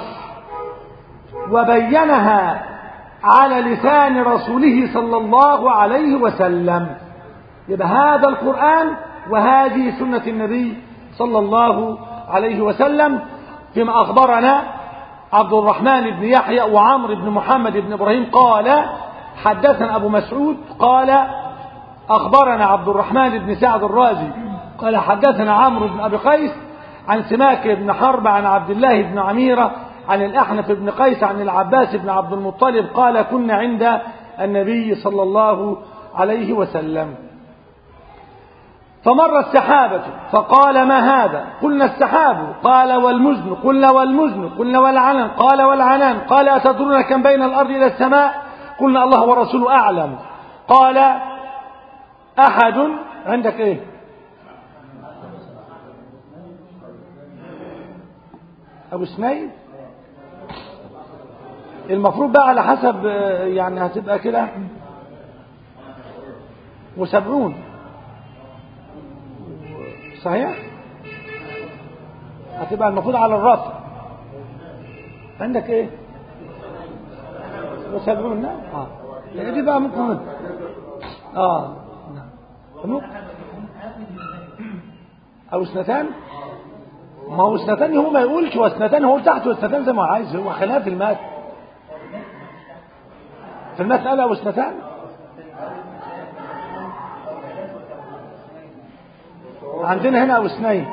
وبينها على لسان رسوله صلى الله عليه وسلم يبقى هذا القرآن وهذه سنة النبي صلى الله عليه وسلم فيما أخبرنا عبد الرحمن بن يحيى وعمر بن محمد بن إبراهيم قال حدثنا أبو مسعود قال أخبرنا عبد الرحمن بن سعد الرازي قال حدثنا عمرو بن أبي قيس عن سماك بن حرب عن عبد الله بن عميرة عن الأحنف بن قيس عن العباس بن عبد المطلب قال كنا عند النبي صلى الله عليه وسلم فمر السحابة فقال ما هذا قلنا السحاب قال والمزن قلنا والمزن قلنا والعنان قال والعنان قال أتدرون كم بين الأرض إلى السماء قلنا الله ورسوله أعلم قال أحد عندك إيه أبو اسماعيل المفروض بقى على حسب يعني هتبقى كده وسبعون صحيح هتبقى المفروض على الرفع عندك ايه وسبعون نعم اه يعني دي بقى ممكن اه نعم او اثنتان ما هو اثنتان هو ما يقولش واثنتان هو تحت واثنتان زي ما عايز هو خلاف المات في المات قال او اثنتان عندنا هنا او اثنين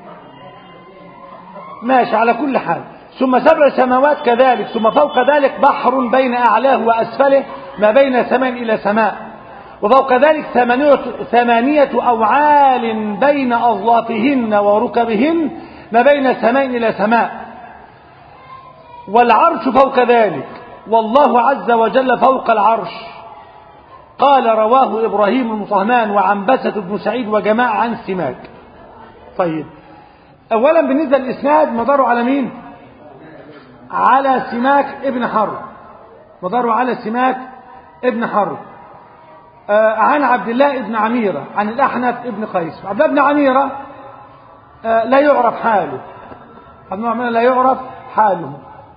ماشي على كل حال ثم سبع سماوات كذلك ثم فوق ذلك بحر بين أعلاه وأسفله ما بين سماء إلى سماء وفوق ذلك ثمانية, ثمانية أوعال بين أظلافهن وركبهن ما بين سماء إلى سماء والعرش فوق ذلك والله عز وجل فوق العرش قال رواه إبراهيم المطهمان وعنبسة بن سعيد وجماعة عن سماك طيب أولا بالنسبة للإسناد مداره على مين على سماك ابن حرب مداره على سماك ابن حرب آه عن عبد الله ابن عميرة عن الأحنف ابن قيس عبد الله بن عميرة آه لا يعرف حاله عبد الله بن عميرة لا يعرف حاله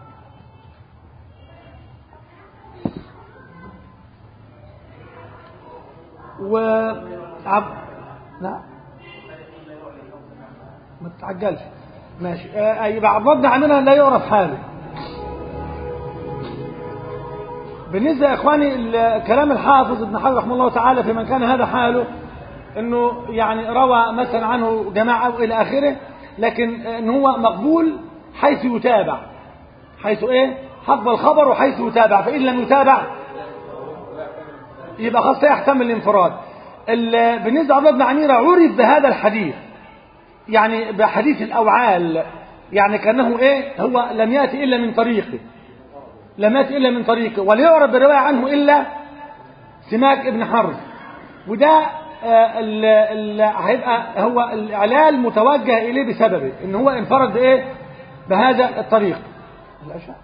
وعب لا ما تتعجلش ماشي آه يبقى عبد الله بن عميرة لا يعرف حاله بالنسبة يا إخواني كلام الحافظ ابن حجر رحمه الله تعالى في من كان هذا حاله أنه يعني روى مثلا عنه جماعة إلى آخره لكن أن هو مقبول حيث يتابع حيث إيه حقب الخبر وحيث يتابع فإن لم يتابع يبقى خاصة يحتمل الانفراد بالنسبة لعبد بن عميرة عرف بهذا الحديث يعني بحديث الأوعال يعني كأنه إيه هو لم يأتي إلا من طريقه لم يأتي إلا من طريقه ولا يعرف بالرواية عنه إلا سماك ابن حرب وده هيبقى هو الإعلال متوجه إليه بسببه إن هو انفرد بإيه بهذا الطريق الأشياء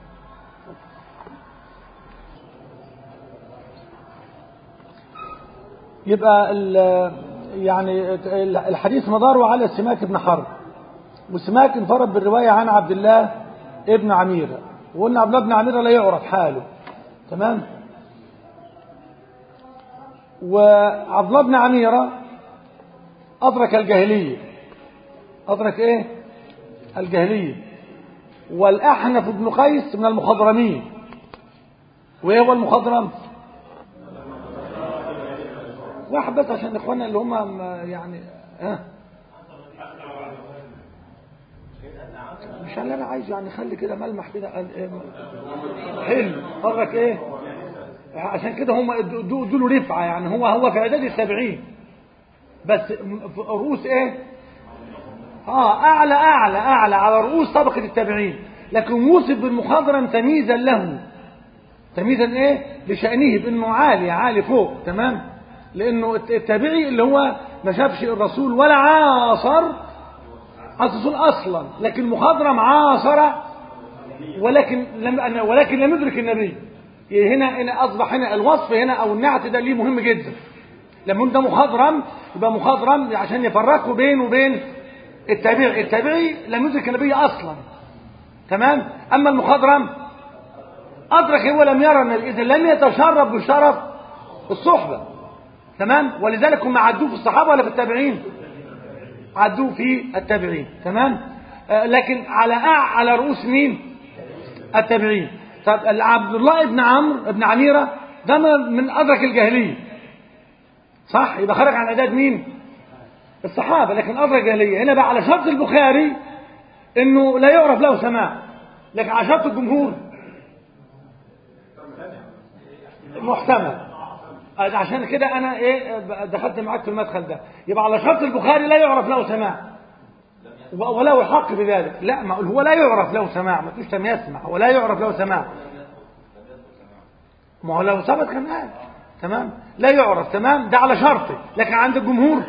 يبقى يعني الحديث مداره على سماك ابن حرب وسماك انفرد بالرواية عن عبد الله ابن عميرة وقلنا عبد الله بن عميرة لا يعرف حاله تمام وعبد الله بن عميرة أدرك الجاهلية أدرك إيه الجاهلية والأحنف بن قيس من المخضرمين وإيه هو المخضرم واحد بس عشان إخواننا اللي هم يعني ها مش اللي انا عايز يعني خلي كده ملمح كده حلو قرك ايه عشان كده هم ادوا رفعه يعني هو هو في اعداد السبعين بس رؤوس ايه اه اعلى اعلى اعلى على رؤوس طبقه التابعين لكن وصف بالمخضرم تمييزا له تمييزا ايه لشانه بانه عالي عالي فوق تمام لانه التابعي اللي هو ما شافش الرسول ولا عاصر الرسول اصلا لكن مخضرم عاصر ولكن لم ولكن لم يدرك النبي هنا هنا اصبح هنا الوصف هنا او النعت ده ليه مهم جدا لما انت مخضرم يبقى مخضرم عشان يفرقوا بينه وبين التابعي التابعي لم يدرك النبي اصلا تمام اما المخضرم ادرك هو لم يرى النبي اذا لم يتشرف بشرف الصحبه تمام ولذلك هم عدوه في الصحابه ولا في التابعين عدوه في التابعين تمام آه لكن على على رؤوس مين التابعين طب عبد الله بن عمرو بن عميره ده من ادرك الجاهليه صح يبقى خرج عن اعداد مين الصحابه لكن ادرك الجاهليه هنا بقى على شرط البخاري انه لا يعرف له سماع لكن على شرط الجمهور محتمل عشان كده انا ايه دخلت معاك في المدخل ده يبقى على شرط البخاري لا يعرف له سماع وله حق بذلك لا ما هو لا يعرف له سماع ما تقولش لم يسمع ولا يعرف له سماع ما هو لو ثبت كان قال تمام لا يعرف تمام ده على شرطه لكن عند الجمهور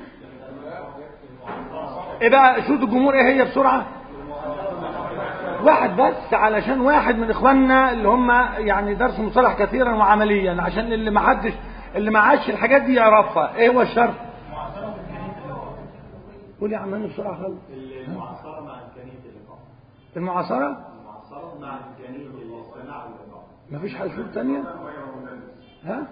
ايه بقى شروط الجمهور ايه هي بسرعه واحد بس علشان واحد من اخواننا اللي هم يعني درس مصطلح كثيرا وعمليا عشان اللي ما حدش اللي ما عادش الحاجات دي يعرفها ايه هو الشرط قول يا عم بسرعه خالص المعاصرة مع إمكانية اللقاء المعاصره المعاصرة مع إمكانية الاستماع واللقاء ما فيش حاجه شروط ثانيه ها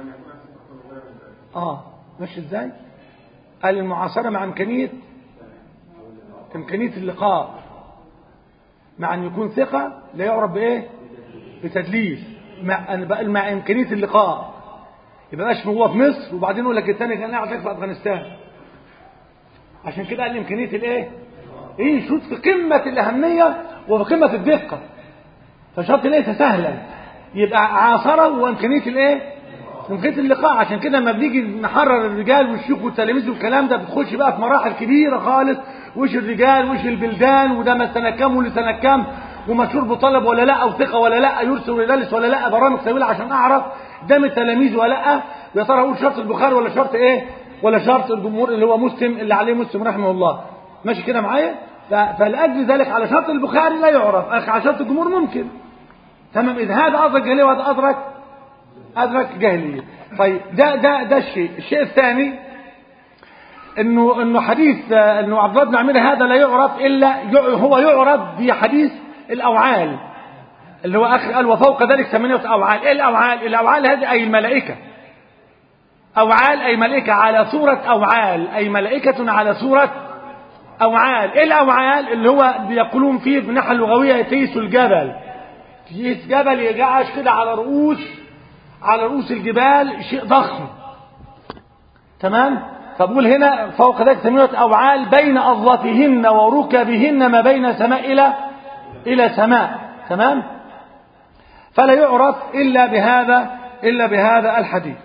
اه ماشي ازاي قال المعاصره مع امكانيه امكانيه اللقاء مع ان يكون ثقه لا يعرف بايه بتدليس مع أن بقى مع امكانيه اللقاء يبقى مش هو في مصر وبعدين يقول لك الثاني كان قاعد في افغانستان عشان كده قال امكانيه الايه ايه شوط في قمه الاهميه وفي قمه الدقه فالشرط ليس سهلا يبقى عاصره وامكانيه الايه من قيد اللقاء عشان كده لما بنيجي نحرر الرجال والشيوخ والتلاميذ والكلام ده بتخش بقى في مراحل كبيره خالص وش الرجال وش البلدان وده ما سنه كام واللي سنه كام ومشهور بطلب ولا لا او ثقه ولا لا يرسل ويدلس ولا لا برامج طويله عشان اعرف ده من التلاميذ ولا لا يا ترى اقول شرط البخاري ولا شرط ايه ولا شرط الجمهور اللي هو مسلم اللي عليه مسلم رحمه الله ماشي كده معايا ف- فلاجل ذلك على شرط البخاري لا يعرف أخ على شرط الجمهور ممكن تمام اذا هذا ادرك جاهليه وهذا ادرك ادرك جاهليه طيب ده ده ده الشيء الشيء الثاني انه انه حديث آه، انه عبد الله بن عمير هذا لا يعرف الا يع- هو يعرف بحديث الاوعال اللي هو اخر قال وفوق ذلك ثمانيه اوعال ايه الاوعال الاوعال هذه اي الملائكه اوعال اي ملائكه على صوره اوعال اي ملائكه على صوره اوعال ايه الاوعال اللي هو بيقولون فيه في الناحيه اللغويه تيس الجبل تيس جبل يجعش كده على رؤوس على رؤوس الجبال شيء ضخم تمام فبقول هنا فوق ذلك ثمانية أوعال بين أضلتهن وركبهن ما بين سماء إلى إلى سماء تمام فلا يعرف إلا بهذا إلا بهذا الحديث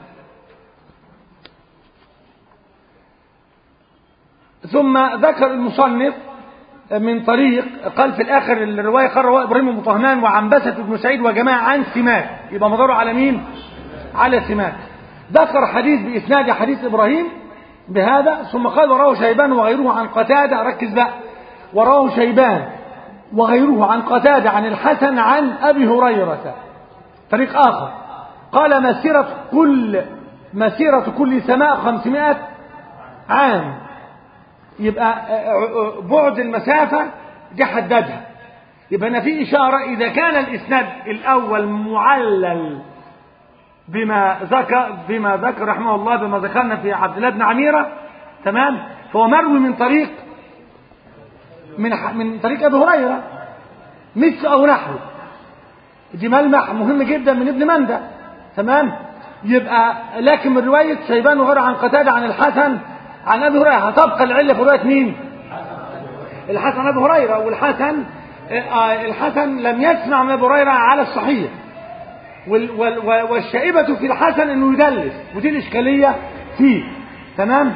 ثم ذكر المصنف من طريق قال في الآخر الرواية قال رواه إبراهيم المطهنان وعنبسة بن سعيد وجماعة عن سماك يبقى مداره على مين؟ على سماك ذكر حديث بإسناد حديث إبراهيم بهذا ثم قال وراه شيبان وغيره عن قتادة ركز بقى وراه شيبان وغيره عن قتادة عن الحسن عن أبي هريرة طريق آخر قال مسيرة كل مسيرة كل سماء خمسمائة عام يبقى بعد المسافة دي حددها يبقى هنا في إشارة إذا كان الإسناد الأول معلل بما ذكر بما ذكر رحمه الله بما ذكرنا في عبد الله بن عميرة تمام فهو مروي من طريق من من طريق أبي هريرة مثل أو نحوه دي ملمح مهم جدا من ابن مندى تمام يبقى لكن من رواية شيبان وغيره عن قتادة عن الحسن عن أبي هريرة هتبقى العلة في رواية مين؟ الحسن أبي هريرة والحسن آه الحسن لم يسمع من أبي هريرة على الصحيح وال وال والشائبة في الحسن انه يدلس ودي الاشكالية فيه تمام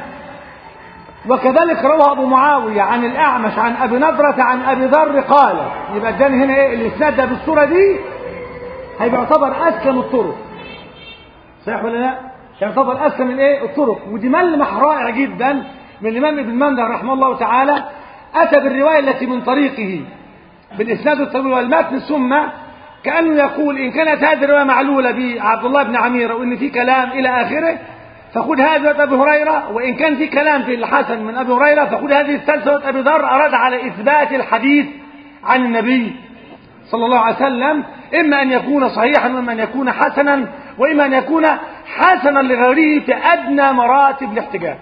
وكذلك روى ابو معاوية عن الاعمش عن ابي نضرة عن ابي ذر قال يبقى اداني هنا ايه الاسناد ده بالصورة دي هيبقى يعتبر اسلم الطرق صحيح ولا لا يعتبر اسلم الايه الطرق ودي ملمح رائع جدا من الامام ابن مندى رحمه الله تعالى اتى بالرواية التي من طريقه بالاسناد الطويل والمتن ثم كأنه يقول إن كانت هذه الرواية معلولة بعبد الله بن عميرة وإن في كلام إلى آخره فخذ هذا أبي هريرة وإن كان في كلام في الحسن من أبي هريرة فخذ هذه السلسلة أبي ذر أراد على إثبات الحديث عن النبي صلى الله عليه وسلم إما أن يكون صحيحا وإما أن يكون حسنا وإما أن يكون حسنا لغيره في أدنى مراتب الاحتجاج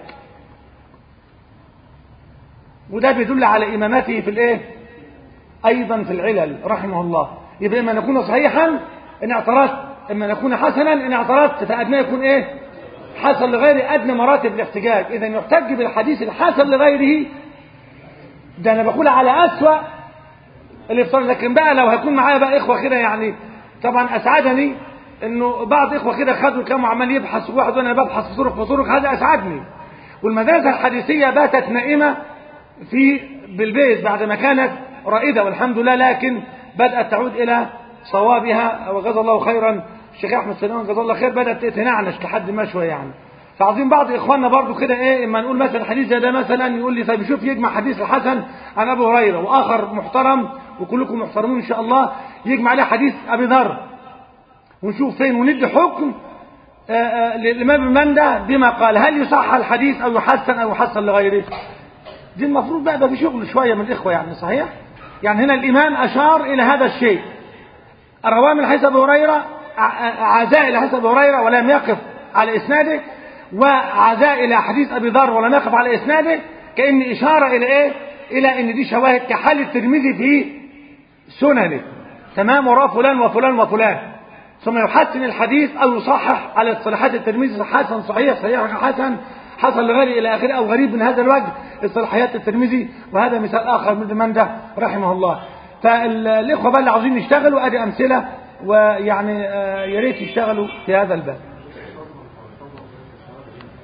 وده بيدل على إمامته في الإيه؟ أيضا في العلل رحمه الله يبقى إما نكون صحيحا إن اعترضت إما نكون حسنا إن اعترضت فأدنى يكون إيه حسن لغير أدنى مراتب الاحتجاج إذا يحتج بالحديث الحسن لغيره ده أنا بقول على أسوأ الإفطار لكن بقى لو هيكون معايا بقى إخوة كده يعني طبعا أسعدني إنه بعض إخوة كده خدوا كانوا عمال يبحث واحد وأنا ببحث في طرق وطرق هذا أسعدني والمدرسة الحديثية باتت نائمة في بالبيت بعد ما كانت رائدة والحمد لله لكن بدأت تعود إلى صوابها وجزا الله خيرا الشيخ أحمد سليمان جزا الله خير بدأت تتنعنش لحد ما شوية يعني فعايزين بعض إخواننا برضو كده إيه إما نقول مثلا حديث زي ده مثلا يقول لي طيب شوف يجمع حديث الحسن عن أبي هريرة وآخر محترم وكلكم محترمون إن شاء الله يجمع عليه حديث أبي ذر ونشوف فين وندي حكم للإمام المندى بما قال هل يصح الحديث أو يحسن أو يحسن لغيره دي المفروض بقى ده في شغل شوية من الإخوة يعني صحيح يعني هنا الإمام أشار إلى هذا الشيء الرواه من حديث أبي هريرة عزاء إلى حديث أبي هريرة ولم يقف على إسناده وعزاء إلى حديث أبي ذر ولم يقف على إسناده كأن إشارة إلى إيه؟ إلى أن دي شواهد كحال الترمذي في سننه تمام وراء فلان وفلان وفلان ثم يحسن الحديث أو يصحح على اصطلاحات الترمذي حسن صحيح صحيح حسن حصل لغيره إلى آخره أو غريب من هذا الوجه اصطلاحيات الترمذي وهذا مثال آخر من من ده رحمه الله فالإخوة بقى اللي عاوزين يشتغلوا أدي أمثلة ويعني يا ريت يشتغلوا في هذا الباب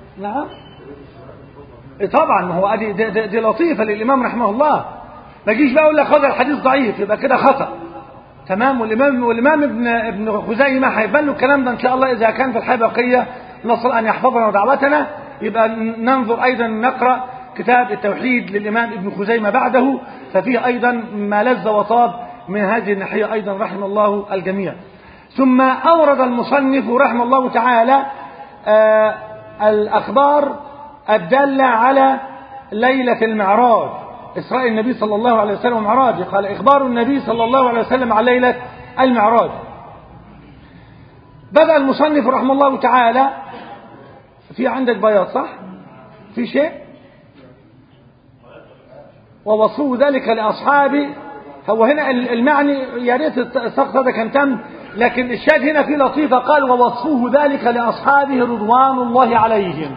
نعم إيه طبعا ما هو دي, دي, دي, دي لطيفة للإمام رحمه الله ما جيش بقى أقول لك هذا الحديث ضعيف يبقى كده خطأ تمام والإمام والإمام ابن ابن خزيمة هيبان له الكلام ده إن شاء الله إذا كان في الحياة بقية نصل أن يحفظنا ودعوتنا يبقى ننظر أيضا نقرأ كتاب التوحيد للإمام ابن خزيمة بعده ففيه أيضا ما لذ وطاب من هذه الناحية أيضا رحم الله الجميع ثم أورد المصنف رحمه الله تعالى آه الأخبار الدالة على ليلة المعراج إسراء النبي صلى الله عليه وسلم ومعراجه قال إخبار النبي صلى الله عليه وسلم عن ليلة المعراج بدأ المصنف رحمه الله تعالى في عندك بياض صح في شيء ووصفه ذلك لأصحابه هو هنا المعني يا ريت السقط هذا كان تم لكن الشاهد هنا في لطيفة قال ووصفه ذلك لأصحابه رضوان الله عليهم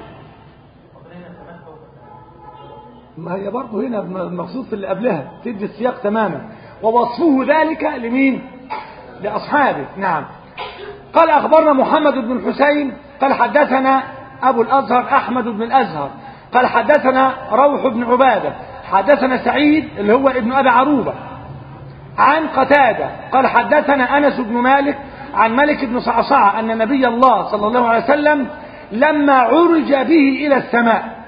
ما هي برضه هنا المقصود في اللي قبلها تدي السياق تماما ووصفه ذلك لمين لأصحابه نعم قال أخبرنا محمد بن الحسين قال حدثنا أبو الأزهر أحمد بن الأزهر قال حدثنا روح بن عبادة حدثنا سعيد اللي هو ابن أبي عروبة عن قتادة قال حدثنا أنس بن مالك عن ملك بن صعصعة أن نبي الله صلى الله عليه وسلم لما عرج به إلى السماء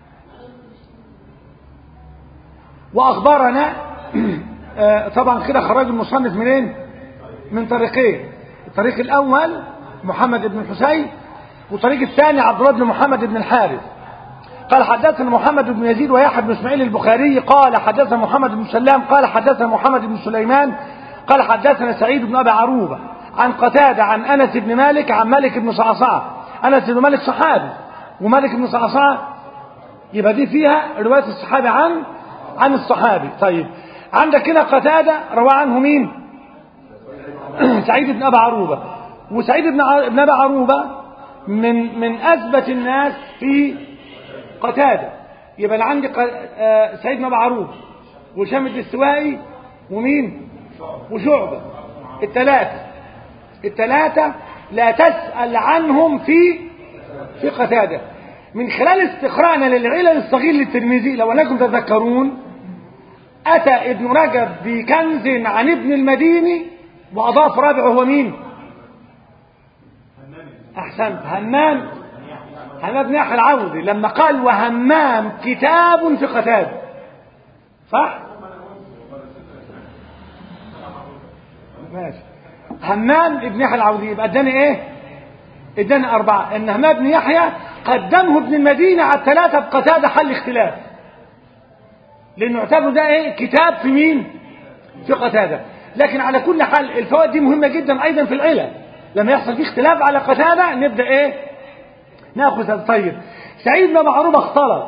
وأخبرنا طبعا كده خرج المصنف منين من طريقين الطريق الأول محمد بن الحسين والطريق الثاني عبد الله بن محمد بن الحارث قال حدثنا محمد بن يزيد ويحيى بن اسماعيل البخاري قال حدثنا محمد بن سلام قال حدثنا محمد بن سليمان قال حدثنا سعيد بن ابي عروبه عن قتاده عن انس بن مالك عن مالك بن صعصعه انس بن مالك صحابي ومالك بن صعصعه يبقى دي فيها روايه الصحابي عن عن الصحابي طيب عندك هنا قتاده روى عنه مين سعيد بن ابي عروبه وسعيد بن بن ابي عروبه من من اثبت الناس في قتادة يبقى أنا عندي سعيد بن عروب وشام الدستوائي ومين وشعبة الثلاثة الثلاثة لا تسأل عنهم في في قتادة من خلال استقراءنا للعلل الصغير للترمذي لو أنكم تذكرون أتى ابن رجب بكنز عن ابن المديني وأضاف رابع هو مين أحسنت همام همام بن يحيى العوضي لما قال وهمام كتاب في قتادة صح ماشي همام ابن يحيى العوضي يبقى اداني ايه اداني اربعه ان همام بن يحيى قدمه ابن المدينه على الثلاثه بقتاده حل اختلاف لانه اعتبره ده ايه كتاب في مين في قتاده لكن على كل حال الفوائد دي مهمه جدا ايضا في العلل لما يحصل فيه اختلاف على قتاده نبدا ايه ناخذ الطيب سعيد بن معروف اختلط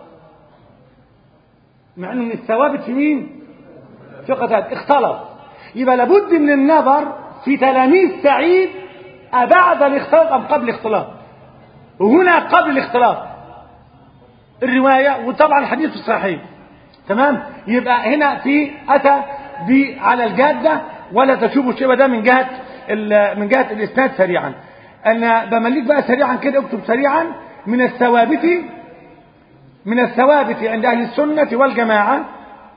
مع انه من الثوابت في مين في قتاده اختلط يبقى لابد من النظر في تلاميذ سعيد أبعد الاختلاط أم قبل الاختلاط وهنا قبل الاختلاط الرواية وطبعا الحديث في الصحيح تمام يبقى هنا في أتى على الجادة ولا تشوفوا الشيء ده من جهة من جهة الإسناد سريعا أنا بمليك بقى سريعا كده اكتب سريعا من الثوابت من الثوابت عند أهل السنة والجماعة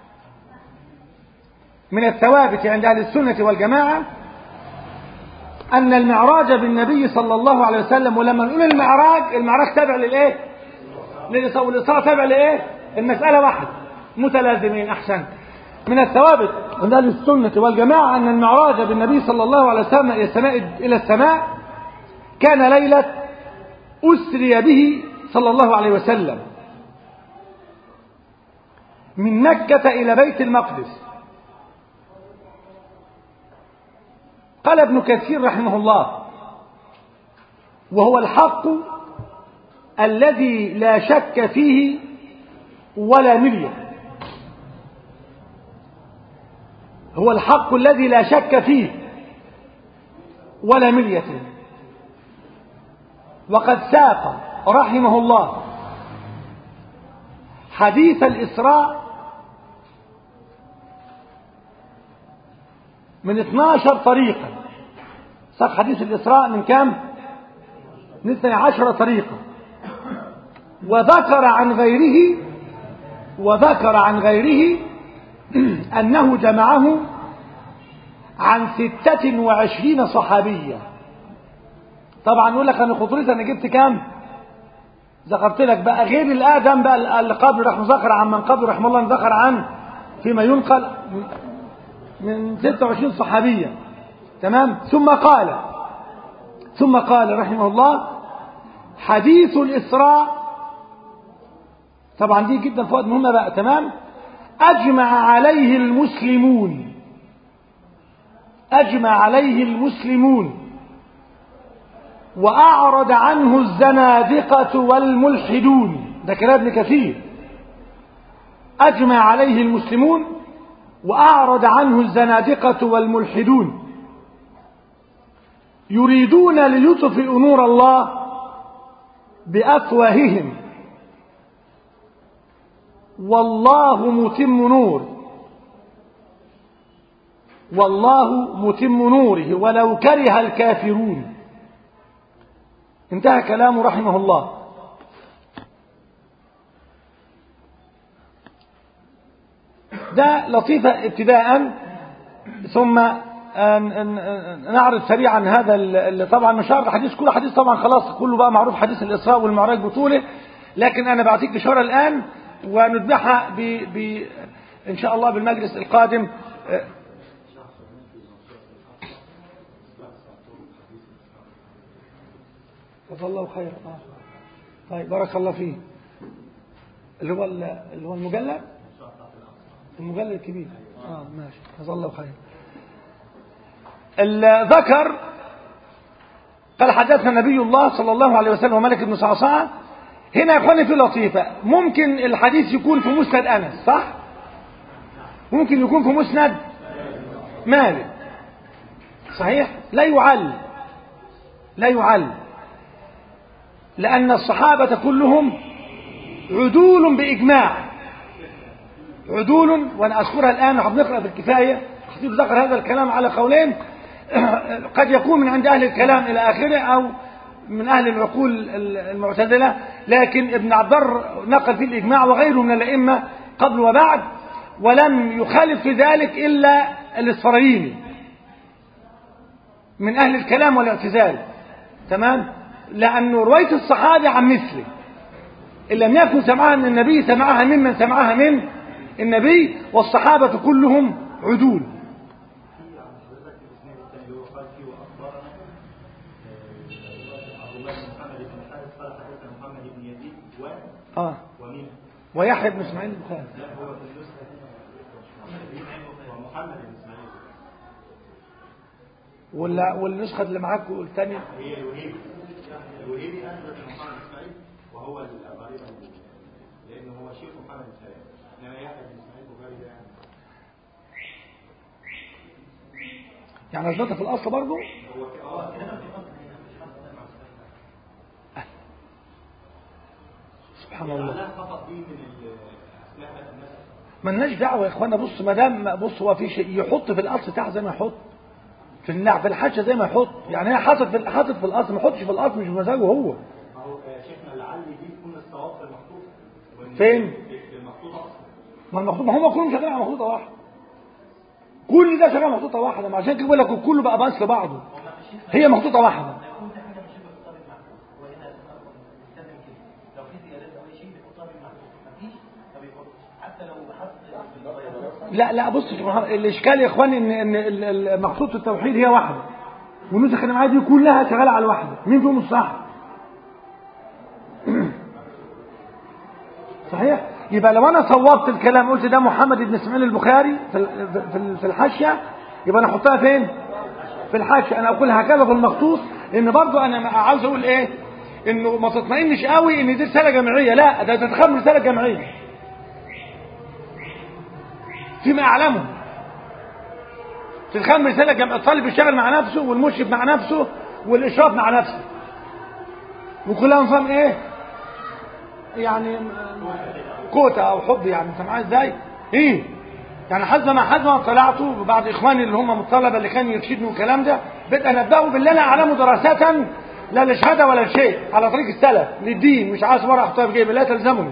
من الثوابت عند أهل السنة والجماعة أن المعراج بالنبي صلى الله عليه وسلم ولما نقول المعراج المعراج تابع للإيه؟ للإصابة والإصابة تابع لإيه؟ المسألة واحدة متلازمين أحسن من الثوابت عند أهل السنة والجماعة أن المعراج بالنبي صلى الله عليه وسلم إلى السماء, إلى السماء كان ليلة أسري به صلى الله عليه وسلم من مكة إلى بيت المقدس قال ابن كثير رحمه الله وهو الحق الذي لا شك فيه ولا مرية هو الحق الذي لا شك فيه ولا مرية وقد ساق رحمه الله حديث الإسراء من 12 طريقا ساق حديث الإسراء من كم؟ من 12 طريقة وذكر عن غيره وذكر عن غيره أنه جمعه عن ستة وعشرين صحابية طبعا يقول لك أنا خطرتي أنا جبت كام ذكرت لك بقى غير الآدم بقى اللي قبل رحمه ذكر عن من قبل رحمه الله ذكر عن فيما ينقل من 26 صحابية تمام ثم قال ثم قال رحمه الله حديث الإسراء طبعا دي جدا فوائد مهمة بقى تمام أجمع عليه المسلمون أجمع عليه المسلمون وأعرض عنه الزنادقة والملحدون ده كلام ابن كثير أجمع عليه المسلمون وأعرض عنه الزنادقة والملحدون يريدون ليطفئوا نور الله بأفواههم والله متم نور والله متم نوره ولو كره الكافرون انتهى كلامه رحمه الله ده لطيفة ابتداء ثم نعرض سريعا هذا اللي طبعا مش هعرض حديث كل حديث طبعا خلاص كله بقى معروف حديث الإسراء والمعراج بطوله لكن أنا بعطيك إشارة الآن ونتبعها ب... ب... إن شاء الله بالمجلس القادم جزا الله خير آه. طيب بارك الله فيه اللي هو اللي هو المجلد المجلد الكبير اه ماشي جزا الله خير ذكر قال حدثنا نبي الله صلى الله عليه وسلم وملك بن صعصعة هنا يا اخواني في لطيفة ممكن الحديث يكون في مسند أنس صح ممكن يكون في مسند مالك صحيح لا يعل لا يعل لأن الصحابة كلهم عدول بإجماع عدول وأنا أذكرها الآن نحن بنقرأ في الكفاية خطيب ذكر هذا الكلام على قولين قد يكون من عند أهل الكلام إلى آخره أو من أهل العقول المعتزلة لكن ابن عبدر نقل في الإجماع وغيره من الأئمة قبل وبعد ولم يخالف في ذلك إلا الإسرائيلي من أهل الكلام والاعتزال تمام لأنه رواية الصحابة عن مثله إن لم يكن سمعها من النبي سمعها ممن سمعها من النبي والصحابة كلهم عدول آه. ويحيى بن اسماعيل البخاري لا هو في النسخة ومحمد بن اسماعيل ولا والنسخة اللي معاك الثانية هي الوهيبي الوهيبي أثبت محمد بن اسماعيل وهو غالبا لأنه هو شيخ محمد بن اسماعيل إنما يحيى بن اسماعيل البخاري ده يعني يعني اثبتها في الأصل برضه هو في اه سبحان الله لا فقط دي من الأسماء الناس ملناش دعوة يا اخوانا بص ما دام بص هو في شيء يحط في الاصل بتاعه زي ما يحط في النع في الحاشيه زي ما يحط يعني هي حاطط في حاطط في الاصل ما يحطش في الاصل مش بمزاجه هو ما هو يا شيخنا لعل دي تكون الصواب في المخطوط وإن فين؟ في المخطوط أصلا ما المخطوط ما هم كلهم شغالين على مخطوطه واحده كل ده شغال على مخطوطه واحده ما عشان كده بقول لك كله بقى بس لبعضه هي مخطوطه واحده يكون ده حاجه مش هيبقى في المحفوظ وهنا بنستخدم كده لو في زيادات او اي شيء بيحطها في المحفوظ مفيش ما بيحطش حتى لو حط لا لا بص يا محمد الاشكال يا اخواني ان ان ال- ال- مخطوطه التوحيد هي واحده والنسخ اللي معايا دي كلها شغاله على واحده مين فيهم الصح صحيح يبقى لو انا صوبت الكلام قلت ده محمد بن اسماعيل البخاري في ال- في ال- في الحاشيه يبقى انا احطها فين في الحاشيه انا اقول هكذا في المخطوط لان برضو انا عاوز اقول ايه انه ما تطمئنش قوي ان دي رساله جماعيه لا ده تتخيل رساله جماعيه فيما اعلمه تتخيل رساله جماعيه الطالب يشتغل مع نفسه والمشرف مع نفسه والاشراف مع نفسه وكلها نظام ايه يعني كوتا او حب يعني انت معايا ازاي ايه يعني حسب ما حسب ما طلعت وبعض اخواني اللي هم من الطلبه اللي كانوا يرشدني والكلام ده بدأ انبهه باللي انا اعلمه دراسه لا لشهاده ولا شيء على طريق السلف للدين مش عايز ورقه احطها في جيبي لا تلزمني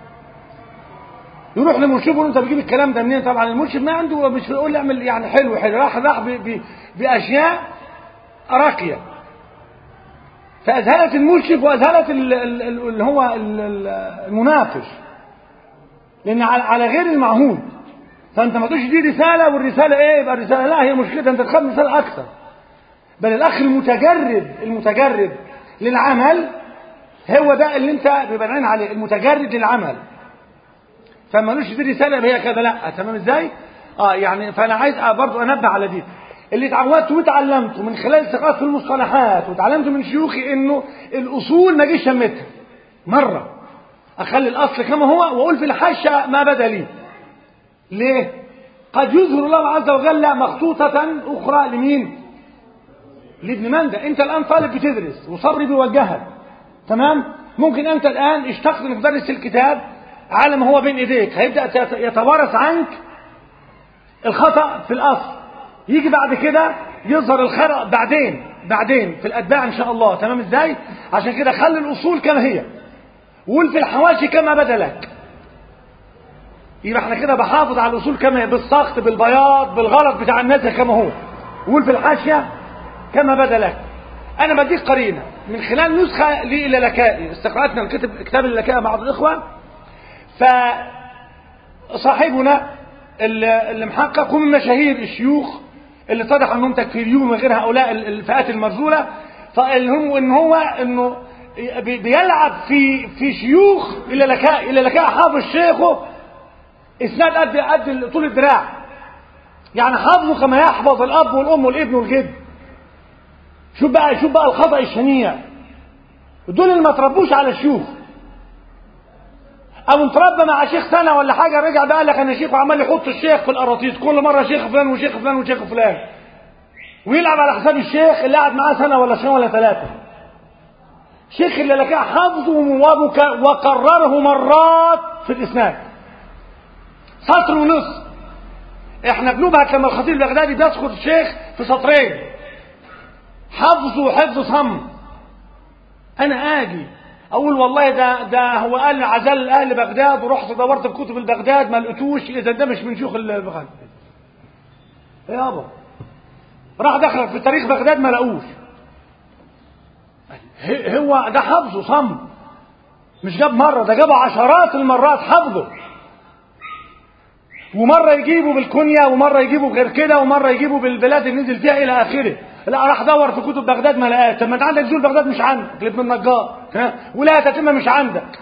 يروح للمرشد يقول له انت بتجيب الكلام ده منين طبعا المرشد ما عنده مش بيقول لي اعمل يعني حلو حلو راح راح ب- ب- باشياء راقيه فاذهلت المرشد واذهلت ال- ال- ال- اللي هو ال- ال- المناقش لان على على غير المعهود فانت ما تقولش دي رساله والرساله ايه يبقى الرساله لا هي مشكلتها انت تخاف رساله اكثر بل الاخ المتجرد المتجرد للعمل هو ده اللي انت بيبقى العين عليه المتجرد للعمل فمالوش دي رساله هي كده لا تمام ازاي اه يعني فانا عايز برضو انبه على دي اللي اتعودت واتعلمته من خلال ثقافه المصطلحات واتعلمته من شيوخي انه الاصول ما جيش شمتها مره اخلي الاصل كما هو واقول في الحاشيه ما بدا لي ليه قد يظهر الله عز وجل مخطوطه اخرى لمين لابن مندى انت الان طالب بتدرس وصبري بيوجهك تمام ممكن انت الان اشتقت انك تدرس الكتاب على ما هو بين ايديك هيبدا يت- يتوارث عنك الخطا في الاصل يجي بعد كده يظهر الخطا بعدين بعدين في الاتباع ان شاء الله تمام ازاي عشان كده خلي الاصول كما هي وقول في الحواشي كما بدا لك يبقى احنا كده بحافظ على الاصول كما هي بالسقط بالبياض بالغلط بتاع الناس كما هو وقول في الحاشيه كما بدا لك انا بديك قرينه من خلال نسخه لي الى لكائي استقراتنا الكتاب كتاب اللكاء بعض الاخوه فصاحبنا اللي اللي محقق هم من مشاهير الشيوخ اللي اتضح انهم تكفيريون من غير هؤلاء ال- الفئات المرذوله فالهم ان هو انه بي- بيلعب في في شيوخ الى لكاء الى لكاء حافظ شيخه اسناد قد قد طول الدراع يعني حافظه كما يحفظ الاب والام والابن والجد شوف بقى شوف بقى الخطا الشنيع دول اللي ما تربوش على الشيوخ او متربى مع شيخ سنه ولا حاجه رجع بقى قال لك انا شيخ وعمال يحط الشيخ في القراطيس كل مره شيخ فلان وشيخ فلان وشيخ فلان ويلعب على حساب الشيخ اللي قعد معاه سنه ولا سنه ولا ثلاثه شيخ اللي لك حفظه وموابك وقرره مرات في الاسناد سطر ونص احنا بنبهت لما الخطيب البغدادي بيذكر الشيخ في سطرين حفظه حفظ صم انا اجي اقول والله ده ده هو قال عزل اهل بغداد ورحت دورت في كتب البغداد ما لقيتوش اذا ده مش من شيوخ البغداد إيه يابا راح دخل في تاريخ بغداد ما لقوش ه- هو ده حفظه صم مش جاب مره ده جابه عشرات المرات حفظه ومره يجيبه بالكنيه ومره يجيبه غير كده ومره يجيبه بالبلاد اللي نزل فيها الى اخره لا راح دور في كتب بغداد ما لقاش طب ما انت عندك زول بغداد مش عندك لابن النجار ها ولا تتمه مش عندك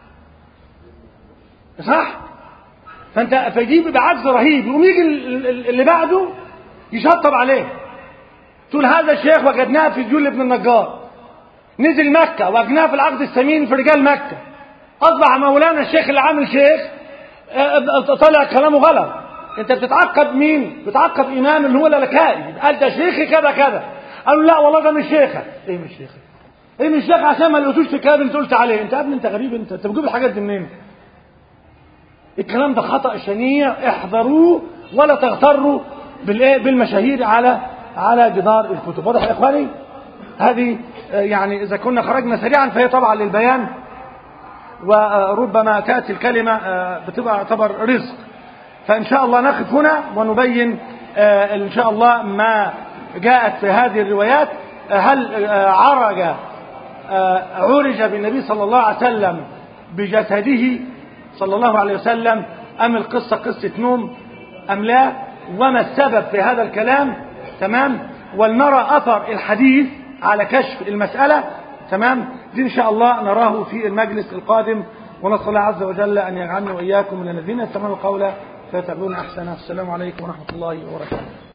صح فانت فيجيب بعجز رهيب يقوم يجي ال- ال- اللي بعده يشطب عليه تقول هذا الشيخ وجدناه في جول ابن النجار نزل مكة وجدناه في العقد الثمين في رجال مكة أصبح مولانا الشيخ اللي عامل شيخ آه، طلع كلامه غلط انت بتتعقد مين بتعقد امام اللي هو الالكائي قال ده شيخي كذا كذا قالوا لا والله ده مش شيخك ايه مش شيخك ايه مش شيخ عشان ما لقيتوش في الكلام اللي انت قلت عليه انت يا ابني انت غريب انت انت بتجيب الحاجات دي منين الكلام ده خطأ شنيع احذروه ولا تغتروا بالايه بالمشاهير على على جدار الكتب واضح يا اخواني هذه آه، يعني اذا كنا خرجنا سريعا فهي طبعا للبيان وربما تأتي الكلمة آه، بتبقى يعتبر رزق فإن شاء الله نقف هنا ونبين آه، إن شاء الله ما جاءت في هذه الروايات آه، هل آه، عرج آه، عرج بالنبي صلى الله عليه وسلم بجسده صلى الله عليه وسلم أم القصة قصة نوم أم لا وما السبب في هذا الكلام تمام ولنرى أثر الحديث على كشف المسألة تمام دي إن شاء الله نراه في المجلس القادم ونسأل الله عز وجل أن يجعلنا وإياكم من الذين يستمعون القول فيتبعون أحسنه السلام عليكم ورحمة الله وبركاته